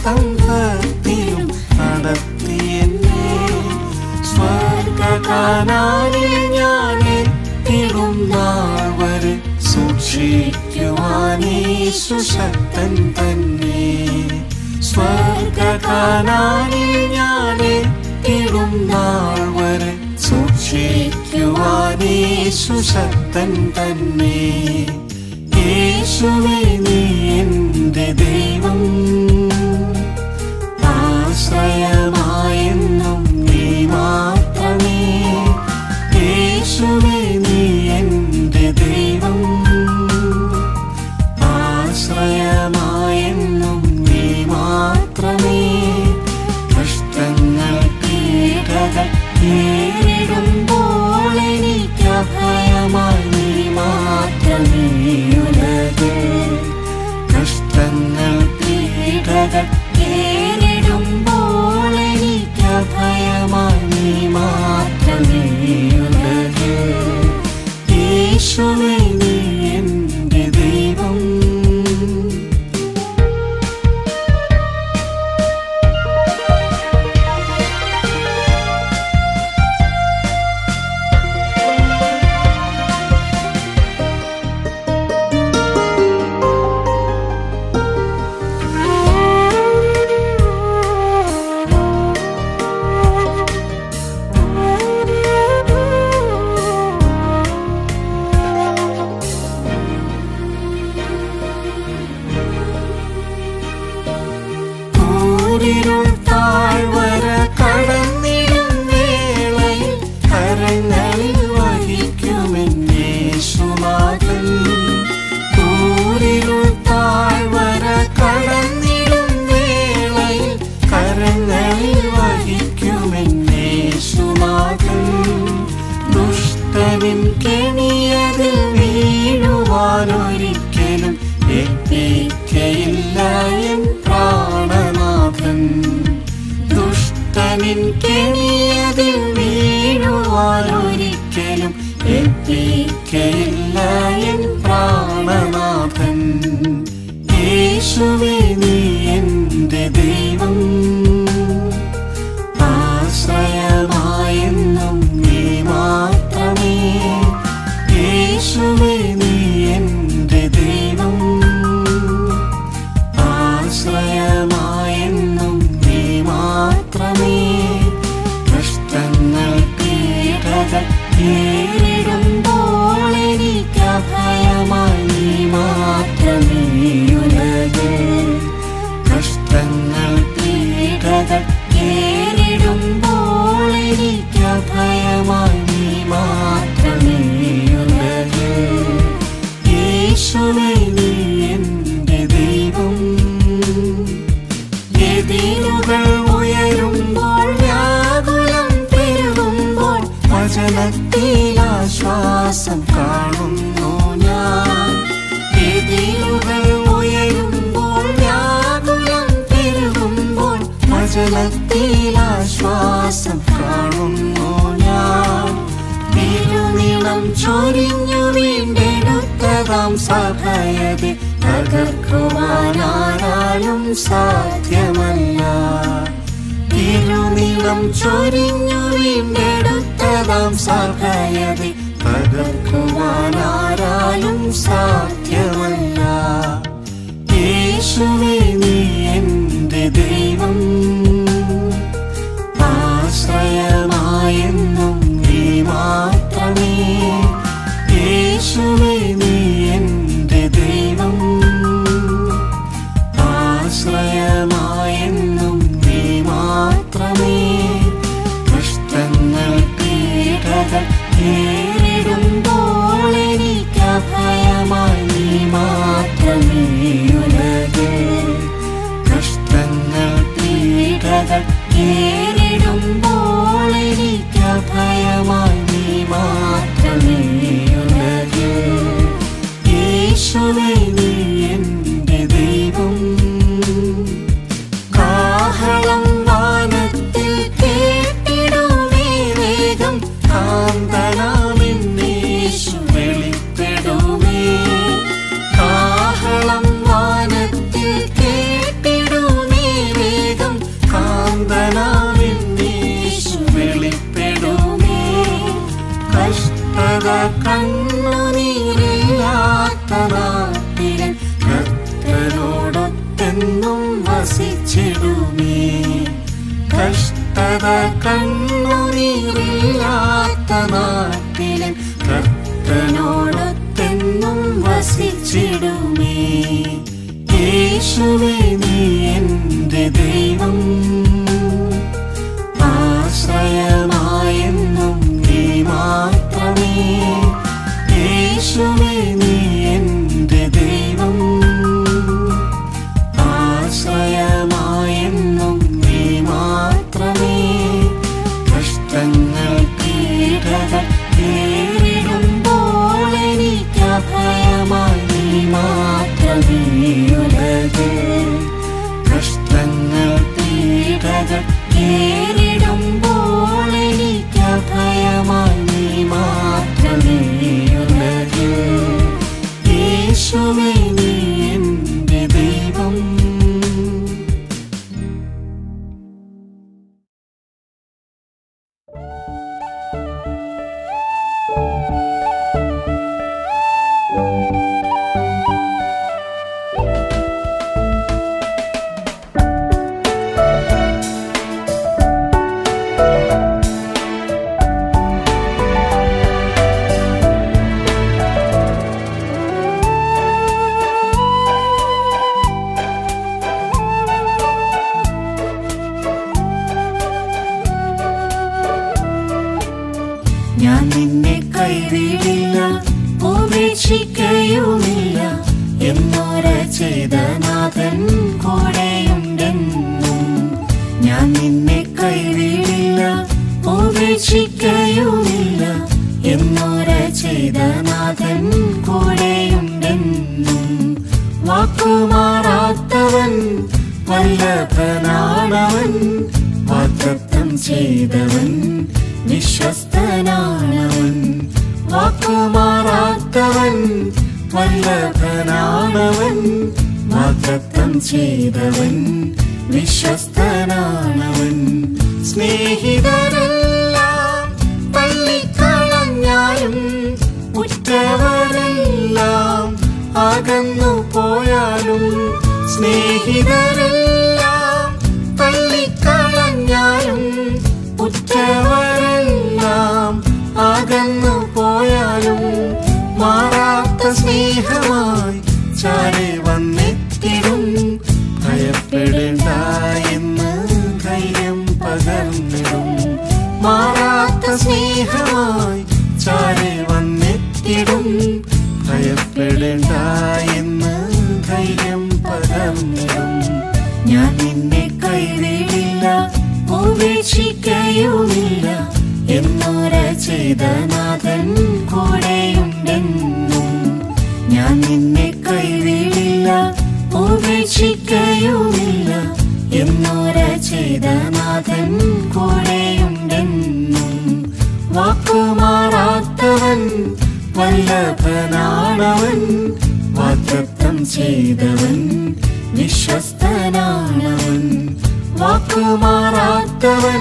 സംഘത്തിലും നടത്തിയെന്നെ സ്വർഗകാനാലിൽ ഞാൻ എത്തിടും നാൾ വരെ സൂക്ഷിക്കുവാനീശു ശക്തൻ തന്നെ സ്വർഗകാനാലിൽ ഞാൻ എത്തിടും നാൾ വരെ സൂക്ഷിക്കുവാനീശു ശക്തൻ തന്നെ യേശുവേ നീ എന്റെ ദൈവം ആശ്രയമായെന്നും നീ മാത്രമേ യേശുവേ നീ എന്റെ ദൈവം ആശ്രയമായെന്നും നീ മാത്രമേ കഷ്ടങ്ങൾ പീഡകൾ നേരിടുമ്പോൾ എനിക്ക് അഭയമായി നീ മാത്രമേ ഉലകിൽ കഷ്ടങ്ങൾ പീഡകൾ നേരിടുമ്പോൾ എനിക്ക് അഭയമായി നീ മാത്രമേ ഉലകിൽ യേശുവേ നീ എന്റെ ദൈവം കൂരിരുൾ താഴ്വര കടന്നിടും വേളയിൽ കരങ്ങളിൽ വഹിക്കുമെന്നേശുനാഥൻ കൂരിരുൾ താഴ്വര കടന്നിടും വേളയിൽ കരങ്ങളിൽ വഹിക്കുമെന്നേശുനാഥൻ ദുഷ്ടനിൻ കെണിയതിൽ വീഴുവാനൊരിക്കലും എത്തിക്കയില്ല എൻ പ്രാണനാഥൻ ദുഷ്ടനിൻ കെണിയതിൽ വീഴുവാനൊരിക്കലും എത്തിക്കയില്ല എൻ പ്രാണനാഥൻ യേശുവേ നീ എന്റെ ദൈവം ആശ്രയമായെന്നും നീ മാത്രമേ യേശുവേ നീ എന്റെ ദൈവം ആശ്രയമായെന്നും നീ മാത്രമേ കഷ്ടങ്ങൾ പീഡകൾ നേരിടുമ്പോൾ എനിക്ക് അഭയമായി നീ മാത്രമേ ഉലകിൽ കഷ്ടങ്ങൾ പീഡകൾ നേരിടുമ്പോൾ എനിക്ക് അഭയമായി നീ മാത്രമേ ഉലകിൽ യേശുവേ നീ എന്റെ ദൈവം എതിരുകൾ ഉയരുമ്പോൾ വ്യാകുലം പെരുകുമ്പോൾ വചനത്തിൽ ആശ്വാസം കാണുന്നു ഞാൻ എതിരുകൾ ഉയരുമ്പോൾ വ്യാകുലം പെരുകുമ്പോൾ വചനത്തിൽ ആശ്വാസം കാണുന്നു ഞാൻ തിരുനിളം ചൊരിഞ്ഞു വീണ്ടെടുത്തതാം സഭയതെ തകർക്കുവാനാരാലും സാധ്യമല്ല തിരുനിളം ചൊരിഞ്ഞു വീണ്ടെടുത്തതാം സഭയതെ തകർക്കുവാനാരാലും സാധ്യമല്ല യേശുവേ നീ എന്റെ ദൈവം ആശ്രയമായെന്നും നീ മാത്രമേ യേശുവേ നീ എന്റെ ദൈവം ആശ്രയമായെന്നും നീ മാത്രമേ കഷ്ടങ്ങൾ പീഡകൾ നേരിടുമ്പോൾ എനിക്ക് അഭയമായി നീ മാത്രമേ ഉലകിൽ കഷ്ടങ്ങൾ പീഡകൾ നേരിടുമ്പോൾ എനിക്ക് അഭയമായി നീ മാത്രമേ ഉലകിൽ യേശുവേ നീ എന്റെ ദൈവം കാഹളം വാനത്തിൽ കേട്ടിടുമേ വേഗം കാന്തനാമിന്നേശു വെളിപ്പെടുമേ കാഹളം വാനത്തിൽ കേട്ടിടുമേ വസിച്ചിടുമേ കഷ്ടത കണ്ണുനീരില്ലാത്ത നാട്ടിലെ കർത്തനോടൊത്തെന്നും വസിച്ചിടുമേ യേശുവേ നീ എൻ്റെ ദൈവം ആശ്രയമായെന്നും നീ മാത്രമേ യേശുവേ നീ എൻ്റെ ദൈവം ആശ്രയമായെന്നും നീ മാത്രമേ കഷ്ടങ്ങൾ പീഡകൾ നേരിടുമ്പോൾ എനിക്ക് അഭയമായി നീ മാത്രമേ ഉലകിൽ കഷ്ടങ്ങൾ പീഡകൾ നേരിടുമ്പോൾ എനിക്ക് അഭയമായി നീ മാത്രമേ ഉലകിൽ യേശുവേ നീ എൻ്റെ ദൈവം ഞാൻ നിന്നെ കൈവിടില്ല ഉപേക്ഷിക്കയുമില്ല എന്നോര ചെയ്ത നാഥൻ കൂടെയുണ്ടെന്നും ഞാൻ നിന്നെ കൈവിടില്ല ഉപേക്ഷിക്കയുമില്ല എന്നോര ചെയ്ത നാഥൻ കൂടെയുണ്ടെന്നും വാക്കുമാറാത്തവൻ വല്ലഭനാണവൻ വാഗ്ദത്തം ചെയ്തവൻ വിശ്വസ്തനാണവൻ വാക്കുമാറാത്തവൻ വല്ലഭനാണവൻ വാഗ്ദത്തം ചെയ്തവൻ വിശ്വസ്തനാണവൻ സ്നേഹിതരെല്ലാം തള്ളിക്കളഞ്ഞാലും ഉറ്റവരെല്ലാം അകന്നു പോയാലും സ്നേഹിതരെല്ലാം തള്ളിക്കളഞ്ഞാലും ഉറ്റവരെല്ലാം അകന്നു പോയാലും മാറാത്ത സ്നേഹമായി ചാരി വന്നെത്തിടും ഭയപ്പെടേണ്ട എന്ന് ധൈര്യം പകർന്നിടും മാറാത്ത സ്നേഹമായി ചാരി വന്നെത്തിടും ഭയപ്പെടേണ്ട എന്ന് ധൈര്യം പകർന്നിടും ഞാൻ നിന്നെ കൈവിടില്ല ഉപേക്ഷിക്കയുമില്ല എന്നോര ചെയ്ത നാഥൻ കൂടെയുണ്ടെന്നും ഞാൻ നിന്നെ കൈവിടില്ല ഉപേക്ഷിക്കയുമില്ല എന്നോര ചെയ്ത നാഥൻ കൂടെയുണ്ടെന്നും വാക്കുമാറാത്തവൻ വല്ലഭനാണവൻ വാഗ്ദത്തം ചെയ്തവൻ വിശ്വസ്തനാണവൻ വാക്കുമാറാത്തവൻ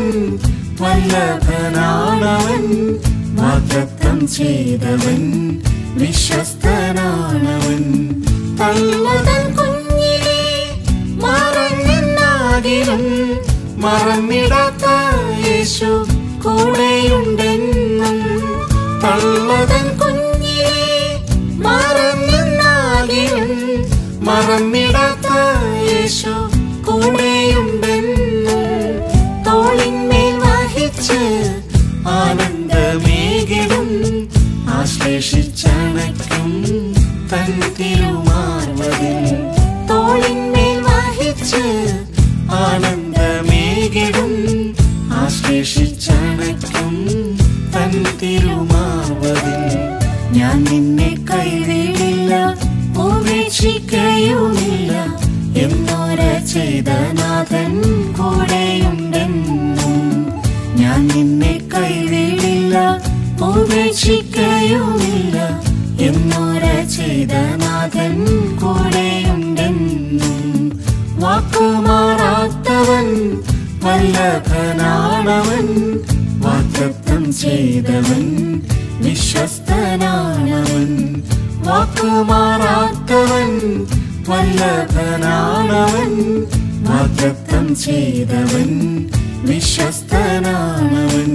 വല്ലഭനാണവൻ വാഗ്ദത്തം ചെയ്തവൻ വിശ്വസ്തനാണവൻ തള്ളതൻ കുഞ്ഞിനെ മറന്നെന്നാകിലും മറന്നിടാത്ത യേശു കൂടെയുണ്ടെന്നും തള്ളതൻ കുഞ്ഞിനെ മറന്നെന്നാകിലും മറന്നിടാത്ത യേശു കൂടെയുണ്ടെന്നും തോളിന്മേൽ വഹിച്ച് ആനന്ദമേകിടും ആശ്ലേഷിച്ചണയ്ക്കും തൻ തിരുമാർവതിൽ തോളിന്മേൽ വഹിച്ച് ആനന്ദമേകിടും ആശ്ലേഷിച്ചണയ്ക്കും തൻ തിരുമാർവതിൽ ഞാൻ നിന്നെ കൈവിടില്ല ഉപേക്ഷിക്കയുമില്ല എന്നോര ചെയ്ത നാഥൻ കൂടെയുണ്ടെന്നും ഞാൻ നിന്നെ കൈവിടില്ല ഉപേക്ഷിക്കയുമില്ല എന്നോര ചെയ്ത നാഥൻ കൂടെയുണ്ടെന്നും വാക്കുമാറാത്തവൻ വല്ലഭനാണവൻ വാഗ്ദത്തം ചെയ്തവൻ വിശ്വസ്തനാണവൻ വാക്കുമാറാത്തവൻ വല്ലഭനാണവൻ വാഗ്ദത്തം ചെയ്തവൻ വിശ്വസ്തനാണവൻ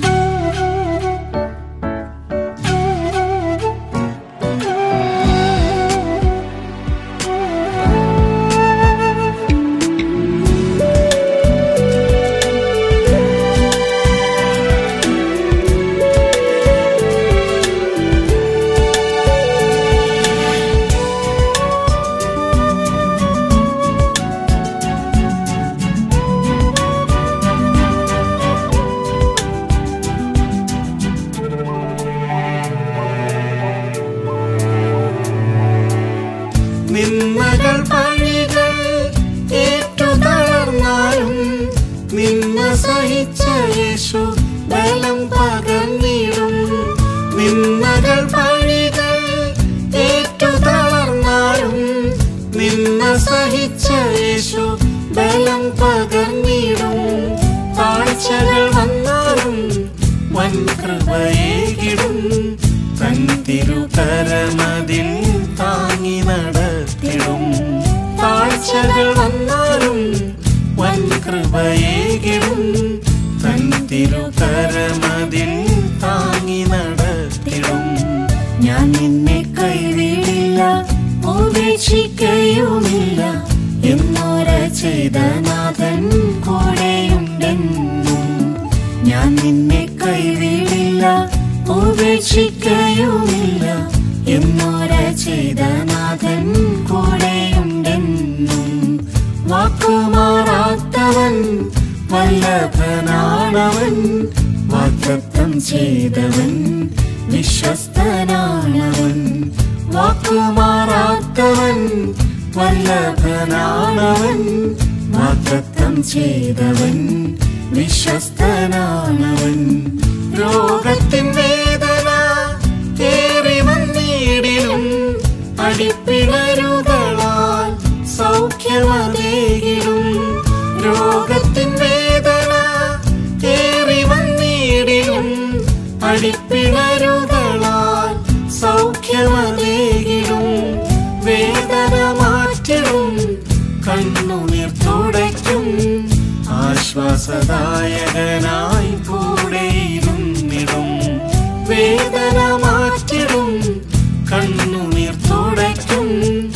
നിന്മകൾ പഴികൾ ഏറ്റു തളർന്നാലും നിന്ന സഹിച്ച യേശു ബലം പകർന്നിടും നിന്മകൾ പഴികൾ ഏറ്റു തളർന്നാലും നിന്ന സഹിച്ച യേശു ബലം പകർന്നിടും താഴ്ചകൾ വന്നാലും വൻ കൃപയേകിടും തൻ തിരുകരമതിൽ താങ്ങി നടത്തിടും താഴ്ചകൾ വന്നാലും വൻ കൃപയേകിടും തൻ തിരുകരമതിൽ താങ്ങി നടത്തിടും ഞാൻ നിന്നെ കൈവിടില്ല ഉപേക്ഷിക്കയുമില്ല എന്നോര ചെയ്ത നാഥൻ കൂടെയുണ്ടെന്നും ഞാൻ നിന്നെ കൈവിടില്ല ഉപേക്ഷിക്കയുമില്ല എന്നോര ചെയ്ത നാഥൻ കൂടെയുണ്ടെന്നും വാക്കുമാറാത്തവൻ വല്ലഭനാണവൻ വാഗ്ദത്തം ചെയ്തവൻ വിശ്വസ്തനാണവൻ വാക്കുമാറാത്തവൻ വല്ലഭനാണവൻ വാഗ്ദത്തം ചെയ്തവൻ വിശ്വസ്തനാണവൻ രോഗത്തിൻ വേദന ഏറി വന്നിടിലും അടിപ്പിണരുകളാൽ സൗഖ്യമതേകിടും രോഗത്തിൻ വേദന ഏറി വന്നിടിലും അടിപ്പിണരുകളാൽ സൗഖ്യമതേകിടും വേദന മാറ്റിടും കണ്ണുനീർ തുടയ്ക്കും ആശ്വാസദായകനായി കൂടെയിരുന്നിടും വേദന മാറ്റിടും കണ്ണുനീർ തുടയ്ക്കും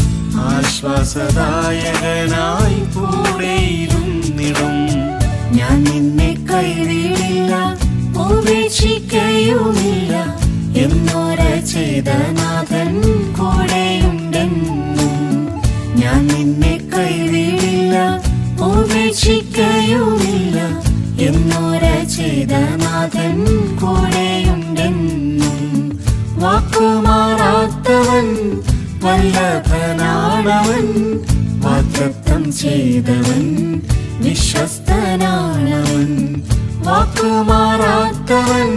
ആശ്വാസദായകനായി കൂടെയിരുന്നിടും ഞാൻ നിന്നെ കൈവിടില്ല ഉപേക്ഷിക്കയുമില്ല എന്നോര ചെയ്ത നാഥൻ കൂടെയുണ്ടെന്നും ഞാൻ നിന്നെ കൈവിടില്ല ഉപേക്ഷിക്കയുമില്ല എന്നോര ചെയ്ത നാഥൻ കൂടെയുണ്ടെന്നും വാക്കുമാറാത്തവൻ വല്ലഭനാണവൻ വാഗ്ദത്തം ചെയ്തവൻ വിശ്വസ്തനാണവൻ വാക്കുമാറാത്തവൻ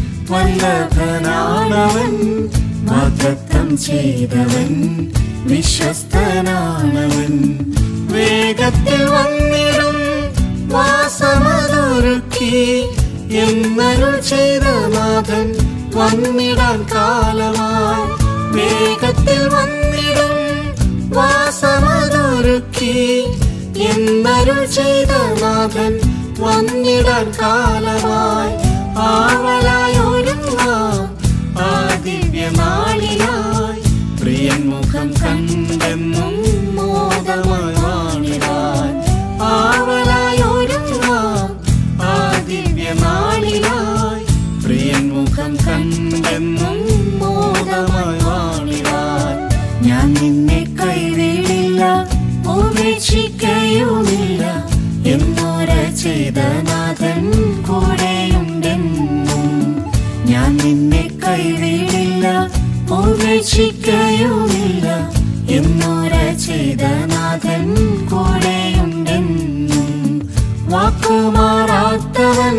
വല്ലഭനാണവൻ വാഗ്ദത്തം ചെയ്തവൻ വിശ്വസ്തനാണവൻ വേഗത്തിൽ വന്നിടും വാസമതൊരുക്കി എന്നരുൾ ചെയ്ത നാഥൻ വന്നിടാൻ കാലമായി വേഗത്തിൽ വന്നിടും വാസമതൊരുക്കി എന്നരുൾ ചെയ്ത നാഥൻ വന്നിടാൻ കാലമായി ആവലായി ഒരുങ്ങാം ആ ദിവ്യനാളിനായി പ്രിയൻ മുഖം കണ്ടെന്നും മോദമായി വാണിടാൻ ആവലായി ഒരുങ്ങാം ആ ദിവ്യനാളിനായി പ്രിയൻ മുഖം കണ്ടെന്നും മോദമായി വാണിടാൻ ഞാൻ നിന്നെ കൈവിടില്ല ഉപേക്ഷിക്കയുമില്ല എന്നോര ചെയ്ത നാഥൻ കൂടെയുണ്ടെന്നും ഞാൻ നിന്നെ കൈവിടില്ല ഉപേക്ഷിക്കയുമില്ല എന്നോര ചെയ്ത നാഥൻ കൂടെയുണ്ടെന്നും വാക്കുമാറാത്തവൻ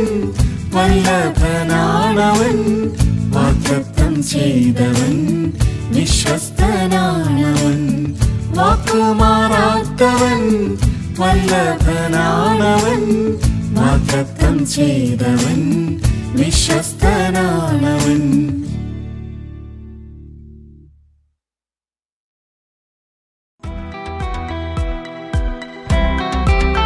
വല്ലഭനാണവൻ വാഗ്ദത്തം ചെയ്തവൻ വിശ്വസ്തനാണവൻ വാക്കുമാറാത്തവൻ വല്ലഭനാണവൻ വാഗ്ദത്തം ചെയ്തവൻ വിശ്വസ്തനാണവൻ യേശുവേ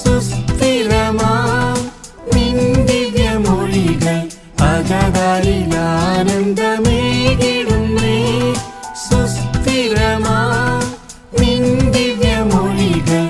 സുസ്ഥിരമാം നിൻ ദിവ്യമൊഴികൾ അകതാരിലാനന്ദമേകിടുന്നേ സുസ്ഥിരമാം നിൻ ദിവ്യമൊഴികൾ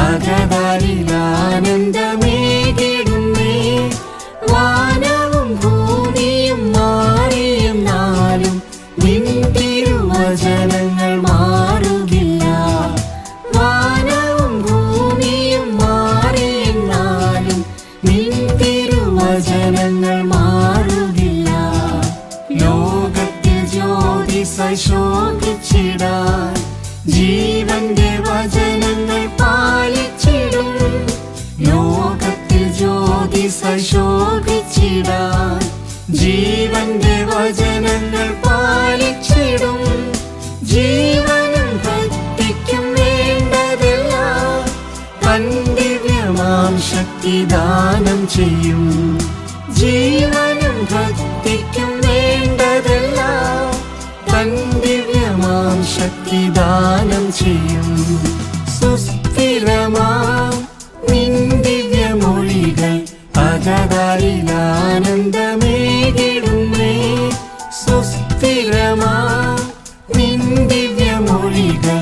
അകതാരിലാനന്ദമേകിടുന്നേ വാനവും ഭൂമിയും മാറിയും നാളും നിൻ തിരുവചനങ്ങൾ മാറുകില്ല വാനവും ഭൂമിയും മാറിയെന്നാലും നിൻ തിരുവചനങ്ങൾ മാറുകില്ല ലോകത്തിൽ ജ്യോതിസായി ശോഭിച്ചിടാൻ ജീവന്റെ വചനങ്ങൾ പാലിച്ചിടും ലോകത്തിൽ ജ്യോതിസായി ശോഭിച്ചിടാൻ ജീവന്റെ വചനങ്ങൾ പാലിച്ചിടും ജീവനും ഭക്തിക്കും വേണ്ടതെല്ലാം തൻ ദിവ്യമാം ശക്തി ദാനം ചെയ്യും ജീവനും ഭക്തിക്കും വേണ്ടതെല്ലാം തൻ ദിവ്യമാം ശക്തി ദാനം ചെയ്യും സുസ്ഥിരമാം നിൻ ദിവ്യമൊഴികൾ അകതാരിലാനന്ദമേകിടുന്നേ സുസ്ഥിരമാം നിൻ ദിവ്യമൊഴികൾ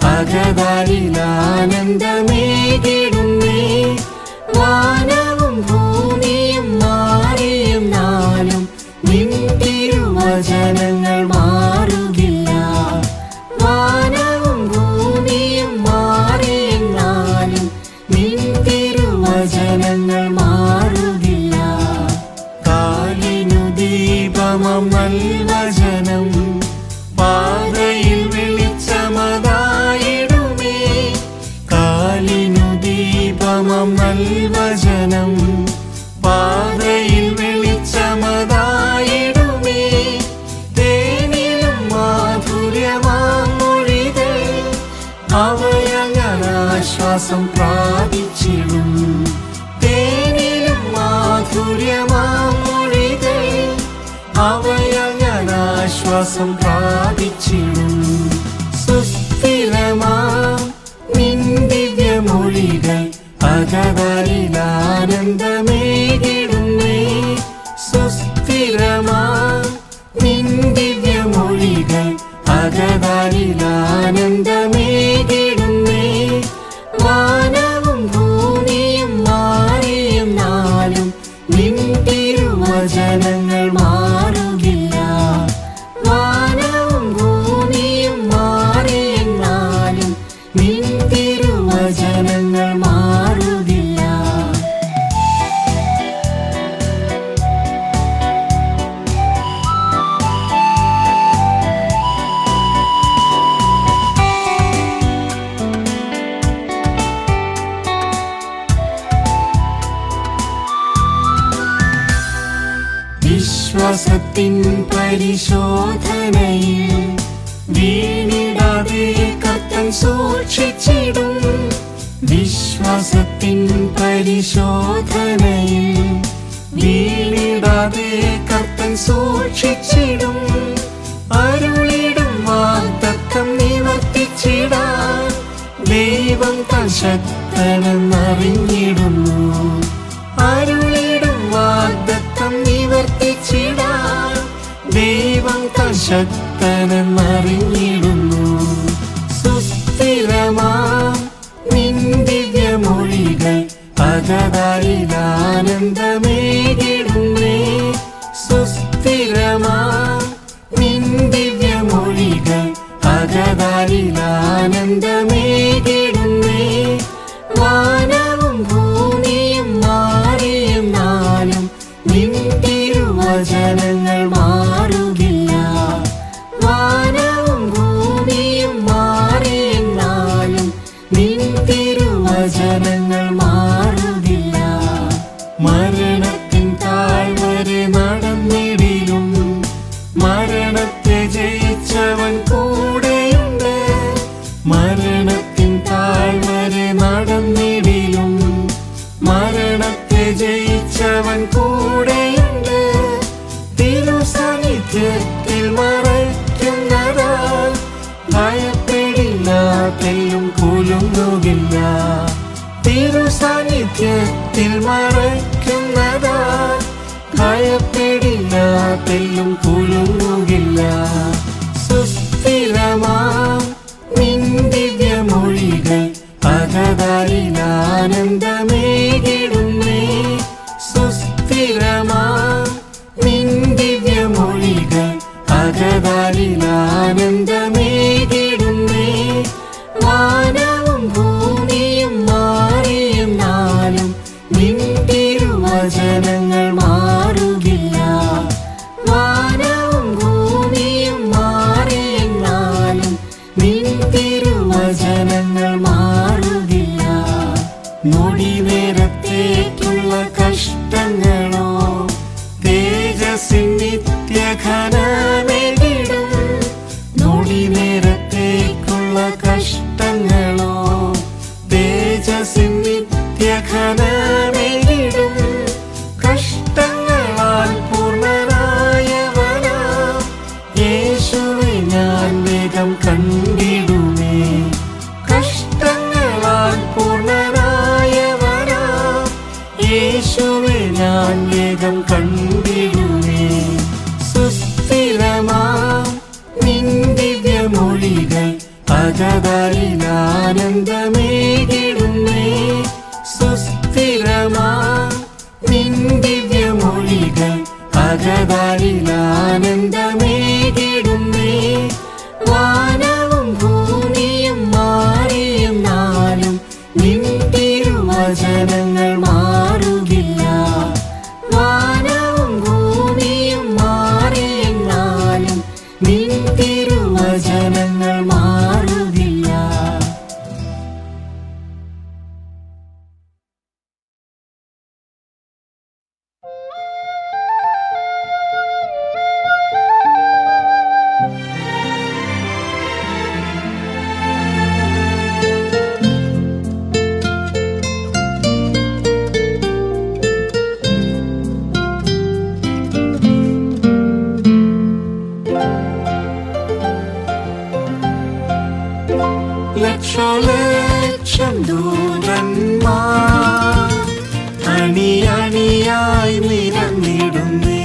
അകതാരിലാനന്ദമേകിടുന്നേ വാനവും ഭൂമിയും മാറിയും നാളും നിൻ തിരുവചനങ്ങൾ മാറുകില്ല വാനവും ഭൂമിയും മാറിയെന്നാലും നിൻ തിരുവചനങ്ങൾ മാറുകില്ല കാലിനു ദീപമം നൽവചനം പാതയിൽ വെളിച്ചമതായിടുമേ കാലിനു ദീപമം നൽവചനം പാതയിൽ വെളിച്ചമതായിടുമേ തേനിലും മാധുര്യമാം മൊഴികൾ അവയങ്ങനാശ്വാസം പ്രാപിച്ചിടും തേനിലും മാധുര്യമാം മൊഴികൾ അവയങ്ങനാശ്വാസം പ്രാപിച്ചിടും സുസ്ഥിരമാം നിൻ ദിവ്യമൊഴികൾ അകതാരിലാനന്ദമേകിടുന്നേ സുസ്ഥിരമാം നിൻ ദിവ്യമൊഴികൾ അകതാരിലാനന്ദമേകിടുന്നേ വാനവും ഭൂമിയും മാറിയും നാളും നിൻ തിരുവചനങ്ങൾ മാറുകില്ല വാനവും ഭൂമിയും മാറിയെന്നാലും നിൻ തിരുവചനങ്ങൾ മാറുകില്ല വിശ്വാസത്തിൻ പരിശോധനയിൽ വീണിടാതെ കത്തൻ സൂക്ഷിച്ചിടും വിശ്വാസത്തിൻ പരിശോധനയിൽ വീണിടാതെ കത്തൻ സൂക്ഷിച്ചിടും അരുളിടും വാഗ്ദത്തം നിവർത്തിച്ചിടാൻ ദൈവം താൻ ശക്തനെന്നറിഞ്ഞിടുന്നു അരുളിടും വാഗ്ദത്തം നിവർത്തിച്ചിടാൻ ദൈവം താൻ ശക്തനെന്നറിഞ്ഞിടുന്നു സുസ്ഥിരമാം നിൻ ദിവ്യമൊഴികൾ അകതാരിലാനന്ദമേകിടുന്നേ സുസ്ഥിരമാം നിൻ ദിവ്യമൊഴികൾ അകതാരിലാനന്ദമേകിടുന്നേ വാനവും ഭൂമിയും മാറിയും നാളും നിൻ തിരുവചനങ്ങൾ മാറുകില്ല വാനവും ഭൂമിയും മാറിയെന്നാലും നിൻ തിരുവചനങ്ങൾ മാറുകില്ല മരണത്തിൻ താഴ്വരെ നടന്നിടിലും മരണത്തെ ജയിച്ചവൻ കൂടെയുണ്ട് മരണത്തിൻ താഴ്വരെ നടന്നിടിലും മരണത്തെ ജയിച്ചവൻ കൂടെയുണ്ട് തിരുസാന്നിധ്യത്തിൽ മറയ്ക്കുന്നതാൽ ഭയപ്പെടില്ല തെല്ലും കുലുങ്ങുകില്ല തിരു സാന്നിധ്യത്തിൽ മറയ്ക്കുന്നതാ ഭയപ്പെടില്ല തെല്ലും കുലുങ്ങുകില്ല സുസ്ഥിരമാ നിൻ ദിവ്യമൊഴികൾ അകതാരിൽ ആനന്ദമേകിടുന്നേ സുസ്ഥിരമാ നിൻ ദിവ്യമൊഴികൾ അകതാരിൽ ആനന്ദമേകിടുന്നേ വാനവും ഭൂമിയും മാറിയെന്നാലും നിൻ തിരുവചനങ്ങൾ മാറുകില്ല വാനവും ഭൂമിയും മാറിയെന്നാലും നിൻ തിരുവചനങ്ങൾ മാറുകില്ല നൊടി നേരത്തേക്കുള്ള കഷ്ടങ്ങളോ തേജസ്സിൻ നിത്യഘനമേകിടും നൊടി നേരത്തേക്കുള്ള കഷ്ടങ്ങളോ തേജസ്സിൻ നിത്യഘനമേകിടും കഷ്ടങ്ങളാൽ പൂർണ്ണനായവനാ യേശുവെ ഞാൻ വേഗം കണ്ടിടുമേ കഷ്ടങ്ങളാൽ പൂർണ്ണനായവനാ യേശുവെ ഞാൻ വേഗം കണ്ടിടുമേ സുസ്ഥിരമാ നിൻ ദിവ്യമൊഴികൾ അകതാരിൽ ആനന്ദമേകിടുന്നേ സുസ്ഥിരമാ നിൻ ദിവ്യമൊഴികൾ അകതാരിൽ ആനന്ദമേകിടുന്നേ വാനവും ഭൂമിയും മാറിയെന്നാലും നിൻ തിരുവചനങ്ങൾ മാറുകില്ല വാനവും ഭൂമിയും മാറിയെന്നാലും നിൻ തിരുവചനങ്ങൾ മാറുകില്ല ലക്ഷലക്ഷം ദൂതന്മാർ അണിയണിയായി നിരന്നിടുന്നേ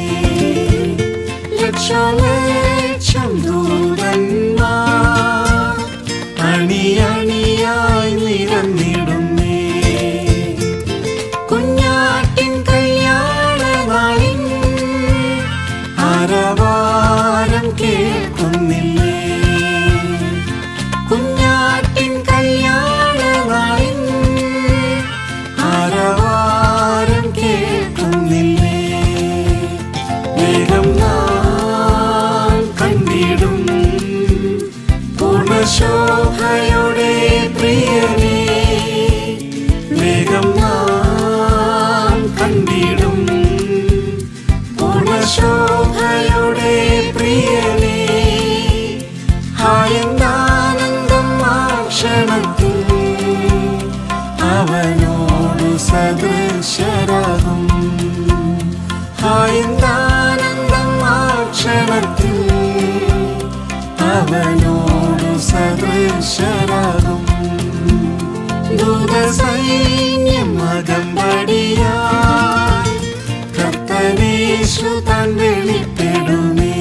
ലക്ഷലക്ഷം ദൂതന്മാർ അണിയണിയായി നിരന്നിടുന്നേ കുഞ്ഞാട്ടിൻ കല്യാണ നാളിൻ അരവാരം കേൾക്കുന്നില്ലേ കുഞ്ഞാട്ടിൻ കല്യാണ നാളിൻ ആരവാരം കേൾക്കുന്നില്ലേ വേഗം നാം കണ്ടിടും പൂർണ്ണശോഭയുടെ പ്രിയനേ വേഗം നാം കണ്ടിടും പൂർണ്ണശോഭയുടെ പ്രിയനേ ഹായെന്താനന്ദം ആ ക്ഷണത്തിൽ അവനോടു സദൃശരാകും ഹായെന്താനന്ദം ആ ക്ഷണത്തിൽ അവനോടു സദൃശരാകും ദൂതസൈന്യം അകമ്പടിയായി കർത്തനേശു താൻ വെളിപ്പെടുമേ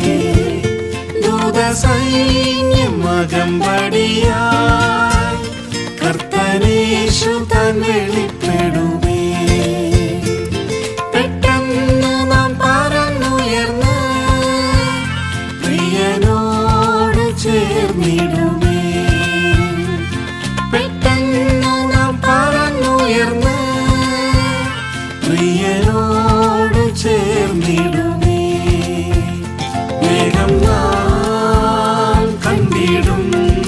ദൂതസൈന്യം അകമ്പടിയായി കർത്തനേശു താൻ വെളിപ്പെടുമേ പെട്ടെന്ന് നാം പറന്നുയർന്ന് പ്രിയനോട് ചേർന്നിടുമേ പെട്ടെന്ന് നാം പറന്നുയർന്ന് പ്രിയനോട് ചേർന്നിടുമേ വേഗം നാം കണ്ടിടും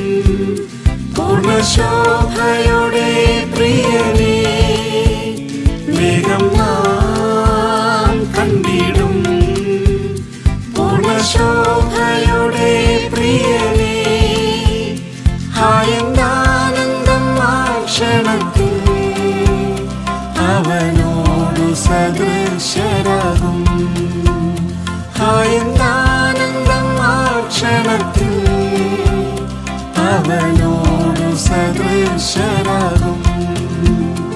പൂർണ്ണശോഭയുടെ പ്രിയനേ വേഗം നാം കണ്ടിടും പൂർണ്ണശോഭയുടെ പ്രിയനേ ഹായെന്താനന്ദം ആ ക്ഷണത്തിൽ അവനോടു സദൃശരാകും ഹായെന്താനന്ദം ആ ക്ഷണത്തിൽ അവനോടു സദൃശരാകും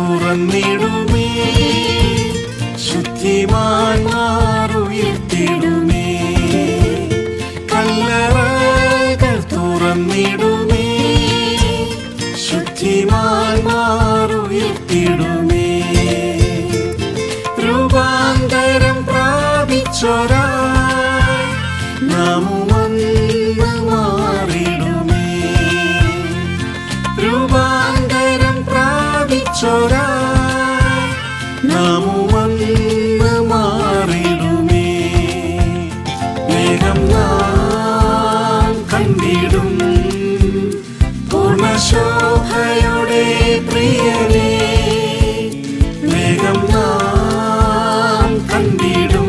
തുറന്നിടുമേ ശുദ്ധിമാന്മാരുയർത്തിടുമേ കല്ലറകൾ തുറന്നിടുമേ ശുദ്ധിമാന്മാരുയർത്തിടുമേ രൂപാന്തരം പ്രാപിച്ചൊരായി നാമുമന്ന് മാറിടുമേ രൂപാന്തരം പ്രാപിച്ചൊരായി നാമുമന്ന് മാറിടുമേ വേഗം നാം കണ്ടിടും പൂർണ്ണശോഭയുടെ പ്രിയനേ വേഗം നാം കണ്ടിടും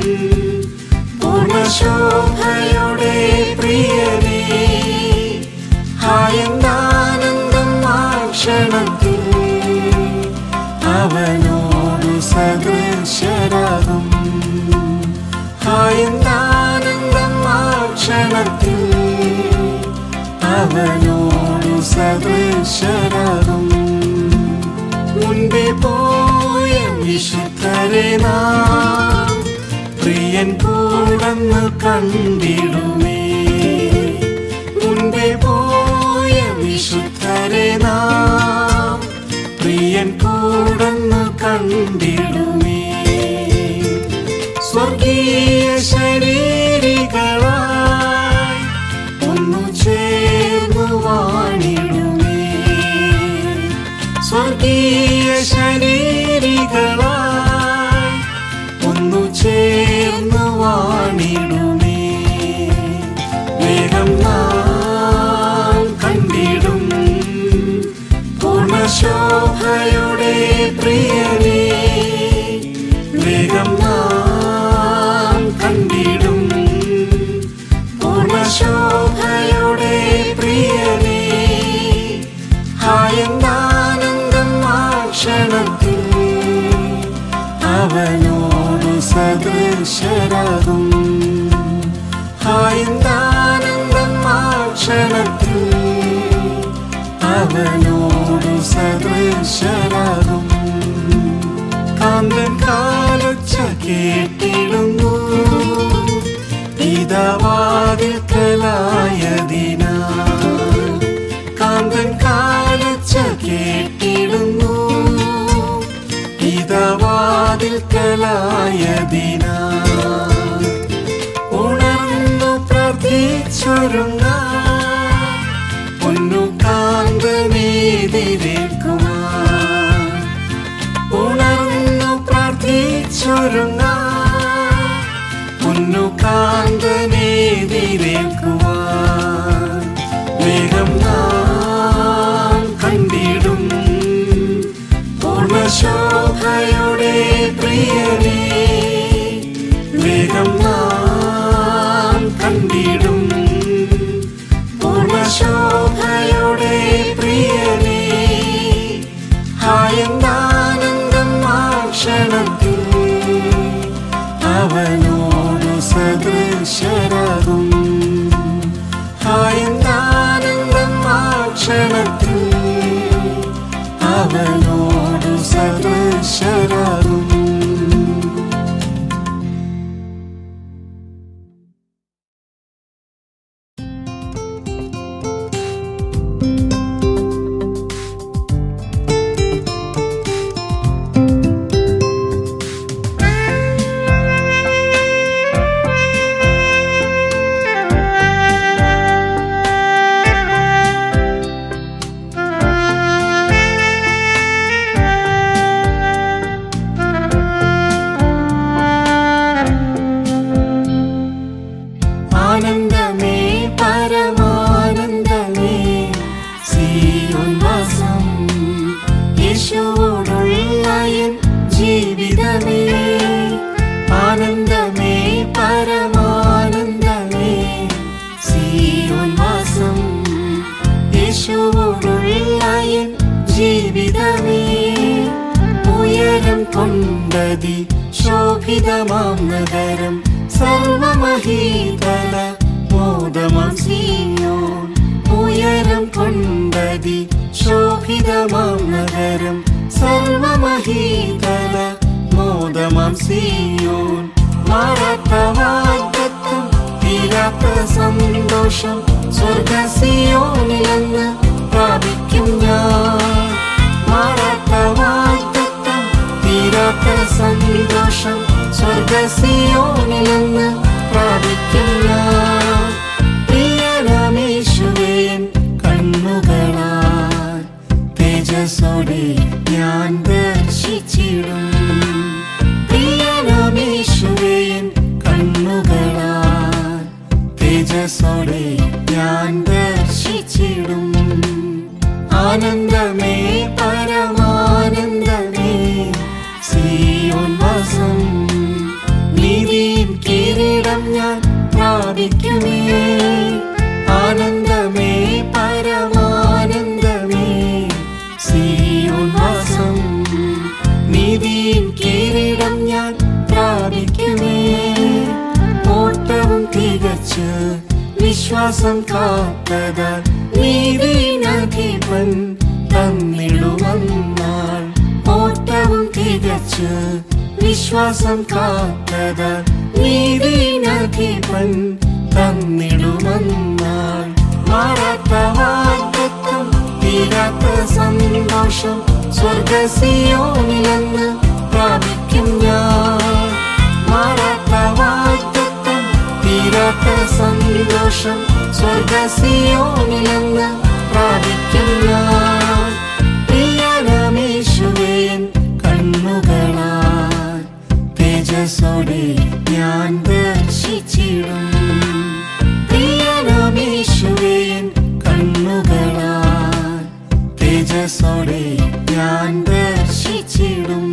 പൂർണ്ണശോഭയുടെ പ്രിയനേ ഹായന്താനന്ദം ആ ക്ഷണത്തിൽ അവനോടു സദൃശരാകും ഹായന്താനന്ദം ആ ക്ഷണത്തിൽ അവനോടു സദൃശരാകും മുൻപേ പോയ വിശുദ്ധരെ നാം പ്രിയൻ കൂടന്ന് കണ്ടിടുമേ മുൻപേ പോയ വിശുദ്ധരെ നാം പ്രിയൻ കൂടന്ന് കണ്ടിടുമേ സ്വർഗീയ ശരീരികളായി ഒന്നു ചേർന്നു വാണിടുമേ സ്വർഗീയ ശരീരികളായി ഒന്നു ചേർന്നു വാണിടുമേ വേഗം നാം കണ്ടിടും പൂർണ്ണശോഭയുടെ പ്രിയനേ വേഗം നാം കണ്ടിടും പൂർണ്ണശോഭയുടെ പ്രിയനേ ഹായന്താനന്ദം ആ ക്ഷണത്തിൽ അവനോടു സദൃശരാകും ഹായന്താനന്ദം ആ ക്ഷണത്തിൽ അവനോടു സദൃശരാകും കാന്തൻ കാലൊച്ച കേട്ടിടുന്നു പിതാവാതിൽ കലായതിനാ കാന്തൻ കാലൊച്ച കേട്ടിടുന്നു പിതാവാതിൽ കലായതിനാ ഉണർന്നു പ്രതീക്ഷൊരുങ്ങ പൊന്നു കാന്തനേതിരേൽക്കുമാ ഉണർന്നു പ്രാർത്ഥിച്ചൊരുങ്ങ പൊന്നു കാന്തനേതിരേൽക്കുവാ വേഗം നാം കണ്ടിടും പൂർണ്ണശോഭയുടെ പ്രിയനേ വേഗം നാം കണ്ടിടും പൂർണ്ണശോഭയുടെ പ്രിയനേ ഹായന്താനന്ദം ആ ക്ഷണത്തിൽ അവനോടു സദൃശരാകും ഹായന്താനന്ദം ആ ക്ഷണത്തിൽ അവനോടു സദൃശരാകും ആനന്ദമേ പരമാനന്ദമേ സീയോൻവാസം യേശുവോടുള്ള എൻ ജീവിതമേ ആനന്ദമേ പരമാനന്ദമേ സീയോൻവാസം യേശുവോടുള്ള എൻ ജീവിതമേ ഉയരം കൊണ്ടതി ശോഭിതമാം നഗരം സർവമഹീതല മോദമാം സീയോൻ ഉയരം കൊണ്ടതി ശോഭിതമാം നഗരം സർവ ബോധമാം സിയോൻ മാറാത്ത വാഗ്ദത്തം തീരാത്ത സന്തോഷം സ്വർഗ സിയോനിലെന്ന് പ്രാപിക്കും ഞാൻ മാറാത്ത വാഗ്ദത്തം തീരാത്ത സന്തോഷം സ്വർഗ സിയോനിലെന്ന് പ്രാപിക്കും ഞാൻ പ്രിയനാമേശുവേ എൻ കണ്ണുകളാൽ തേജസ്സോടെ ഞാൻ ദർശിച്ചിടും പ്രിയനാമേശുവേ എൻ കണ്ണുകളാൽ തേജസ്സോടെ ഞാൻ ദർശിച്ചിടും ആനന്ദമേ പരമാനന്ദമേ സിയോൻ വാസം നീതിയും കിരീടം ഞാൻ പ്രാപിക്കുമേ ആനന്ദമേ പരമാനന്ദമേ സിയോൻ വാസം നീതിയും കിരീടം ഞാൻ പ്രാപിക്കുമേ ഓട്ടവും തികച്ച് വിശ്വാസം കാത്തതാൽ നീതിനധിപൻ തന്നിടുവന്നാൾ ഓട്ടവും തികച്ച് വിശ്വാസം കാത്തതാൽ നീതിനധിപൻ തന്നിടുവന്നാൾ മാറാത്ത വാഗ്ദത്തം തീരാത്ത സന്തോഷം സ്വർഗസിയോനിലെന്ന് പ്രാപിക്കും ഞാൻ മാറാത്ത വാഗ്ദത്തം തീരാത്ത സന്തോഷം സ്വർഗസിയോനിലെന്ന് പ്രാപിക്കും ഞാൻ പ്രിയനാമേശുവേ എൻ കണ്ണുകളാൽ തേജസ്സോടെ ഞാൻ ദർശിച്ചിടും പ്രിയനാമേശുവേ എൻ കണ്ണുകളാൽ തേജസ്സോടെ ഞാൻ ദർശിച്ചിടും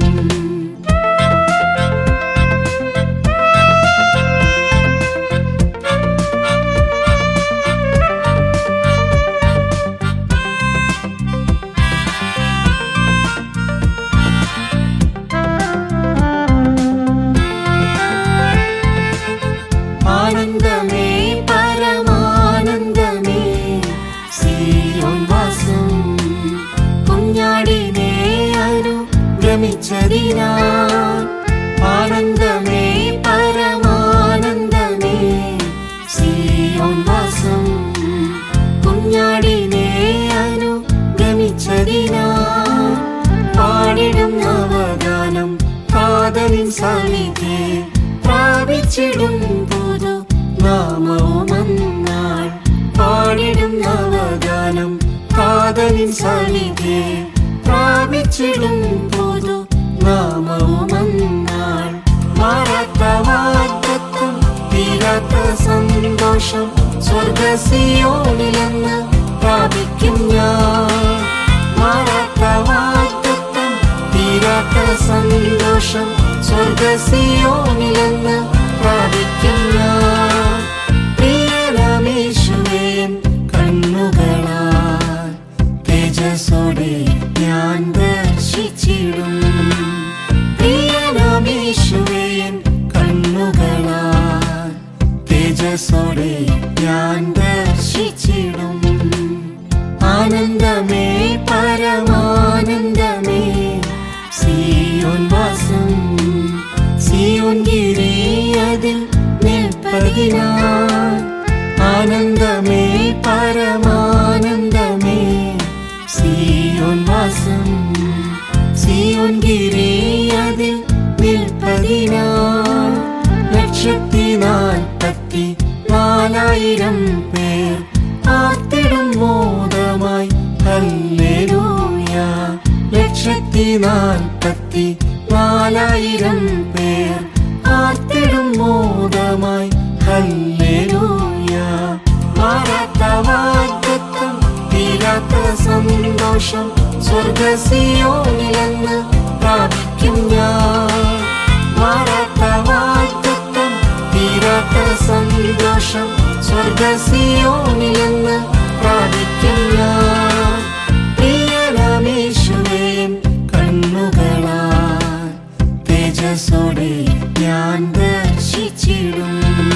ആനന്ദമേ പരമാനന്ദമേ സിയോൻ വാസം കുഞ്ഞാടിനെ അനുഗമിച്ചതിനാൽ ആനന്ദമേ പരമാനന്ദമേ സിയോൻ വാസം കുഞ്ഞാടിനെ അനുഗമിച്ചതിനാൽ പാടിടും നവഗാനം കാതലിൻ സന്നിധി പ്രാപിച്ചിടും പുതു നാമവുമന്നാൾ പാടിടും നവഗാനം കാതലിൻ സന്നിധി പ്രാപിച്ചിടും പുതു നാമവുമന്നാൾ മാറാത്ത വാഗ്ദത്തം തീരാത്ത സന്തോഷം സ്വർഗസിയോനിലെന്ന് പ്രാപിക്കും ഞാൻ മാറാത്ത വാഗ്ദത്തം തീരാത്ത സന്തോഷം സ്വർഗസിയോനിലെന്ന് പ്രാപിക്കും ഞാൻ പ്രിയനാമേശുവേ എൻ കണ്ണുകളാൽ തേജസ്സോടെ ഞാൻ ദർശിച്ചിടും പ്രിയനാമേശുവേ എൻ കണ്ണുകളാൽ തേജസ്സോടെ ഞാൻ ദർശിച്ചിടും ആനന്ദമേ പരമാനന്ദമേ സിയോൻ വാസം സിയോൻ ഗിരിയതിൽ നിൽപ്പതിനാൽ ആനന്ദമേ പരമാനന്ദമേ സിയോൻ വാസം സിയോൻ ഗിരിയതിൽ നിൽപ്പതിനാൽ ലക്ഷത്തി നാൽപ്പത്തി നാലായിരം പേർ ആർത്തിടും മോദമായി ഹല്ലേലൂയ ലക്ഷത്തി നാൽപ്പത്തി നാലായിരം പേർ ആർത്തിടും മോദമായി ഹല്ലേലൂയ മാറാത്ത വാഗ്ദത്തം തീരാത്ത സന്തോഷം സ്വർഗസിയോനിലെന്ന് പ്രാപിക്കും ഞാൻ മാറാത്ത വാഗ്ദത്തം തീരാത്ത സന്തോഷം സ്വർഗസിയോനിലെന്ന് പ്രാപിക്കും ഞാൻ പ്രിയനാമേശുവേ എൻ കണ്ണുകളാൽ തേജസ്സോടെ ഞാൻ ദർശിച്ചിടും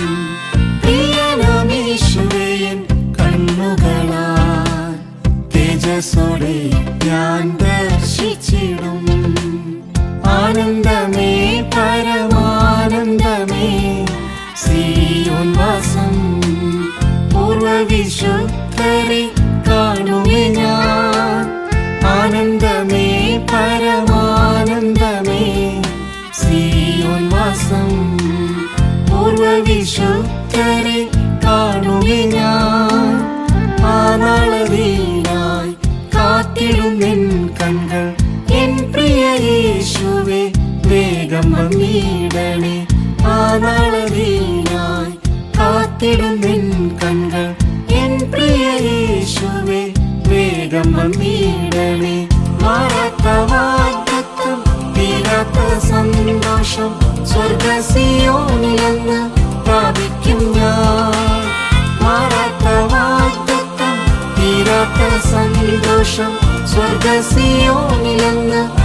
പ്രിയനാമേശുവേ എൻ കണ്ണുകളാൽ തേജസ്സോടെ ഞാൻ ദർശിച്ചിടും ആനന്ദമേ പരമ വന്നിടണേ ആ നാളതിനായി കാത്തിടും നിൻ കൺകൾ എൻ പ്രിയ യേശുവേ വേഗം വന്നിടണേ മാറാത്ത വാഗ്ദത്തം തീരാത്ത സന്തോഷം സ്വർഗസിയോനിലെന്ന് പ്രാപിക്കും ഞാൻ മാറാത്ത വാഗ്ദത്തം തീരാത്ത സന്തോഷം സ്വർഗസിയോനിലെന്ന്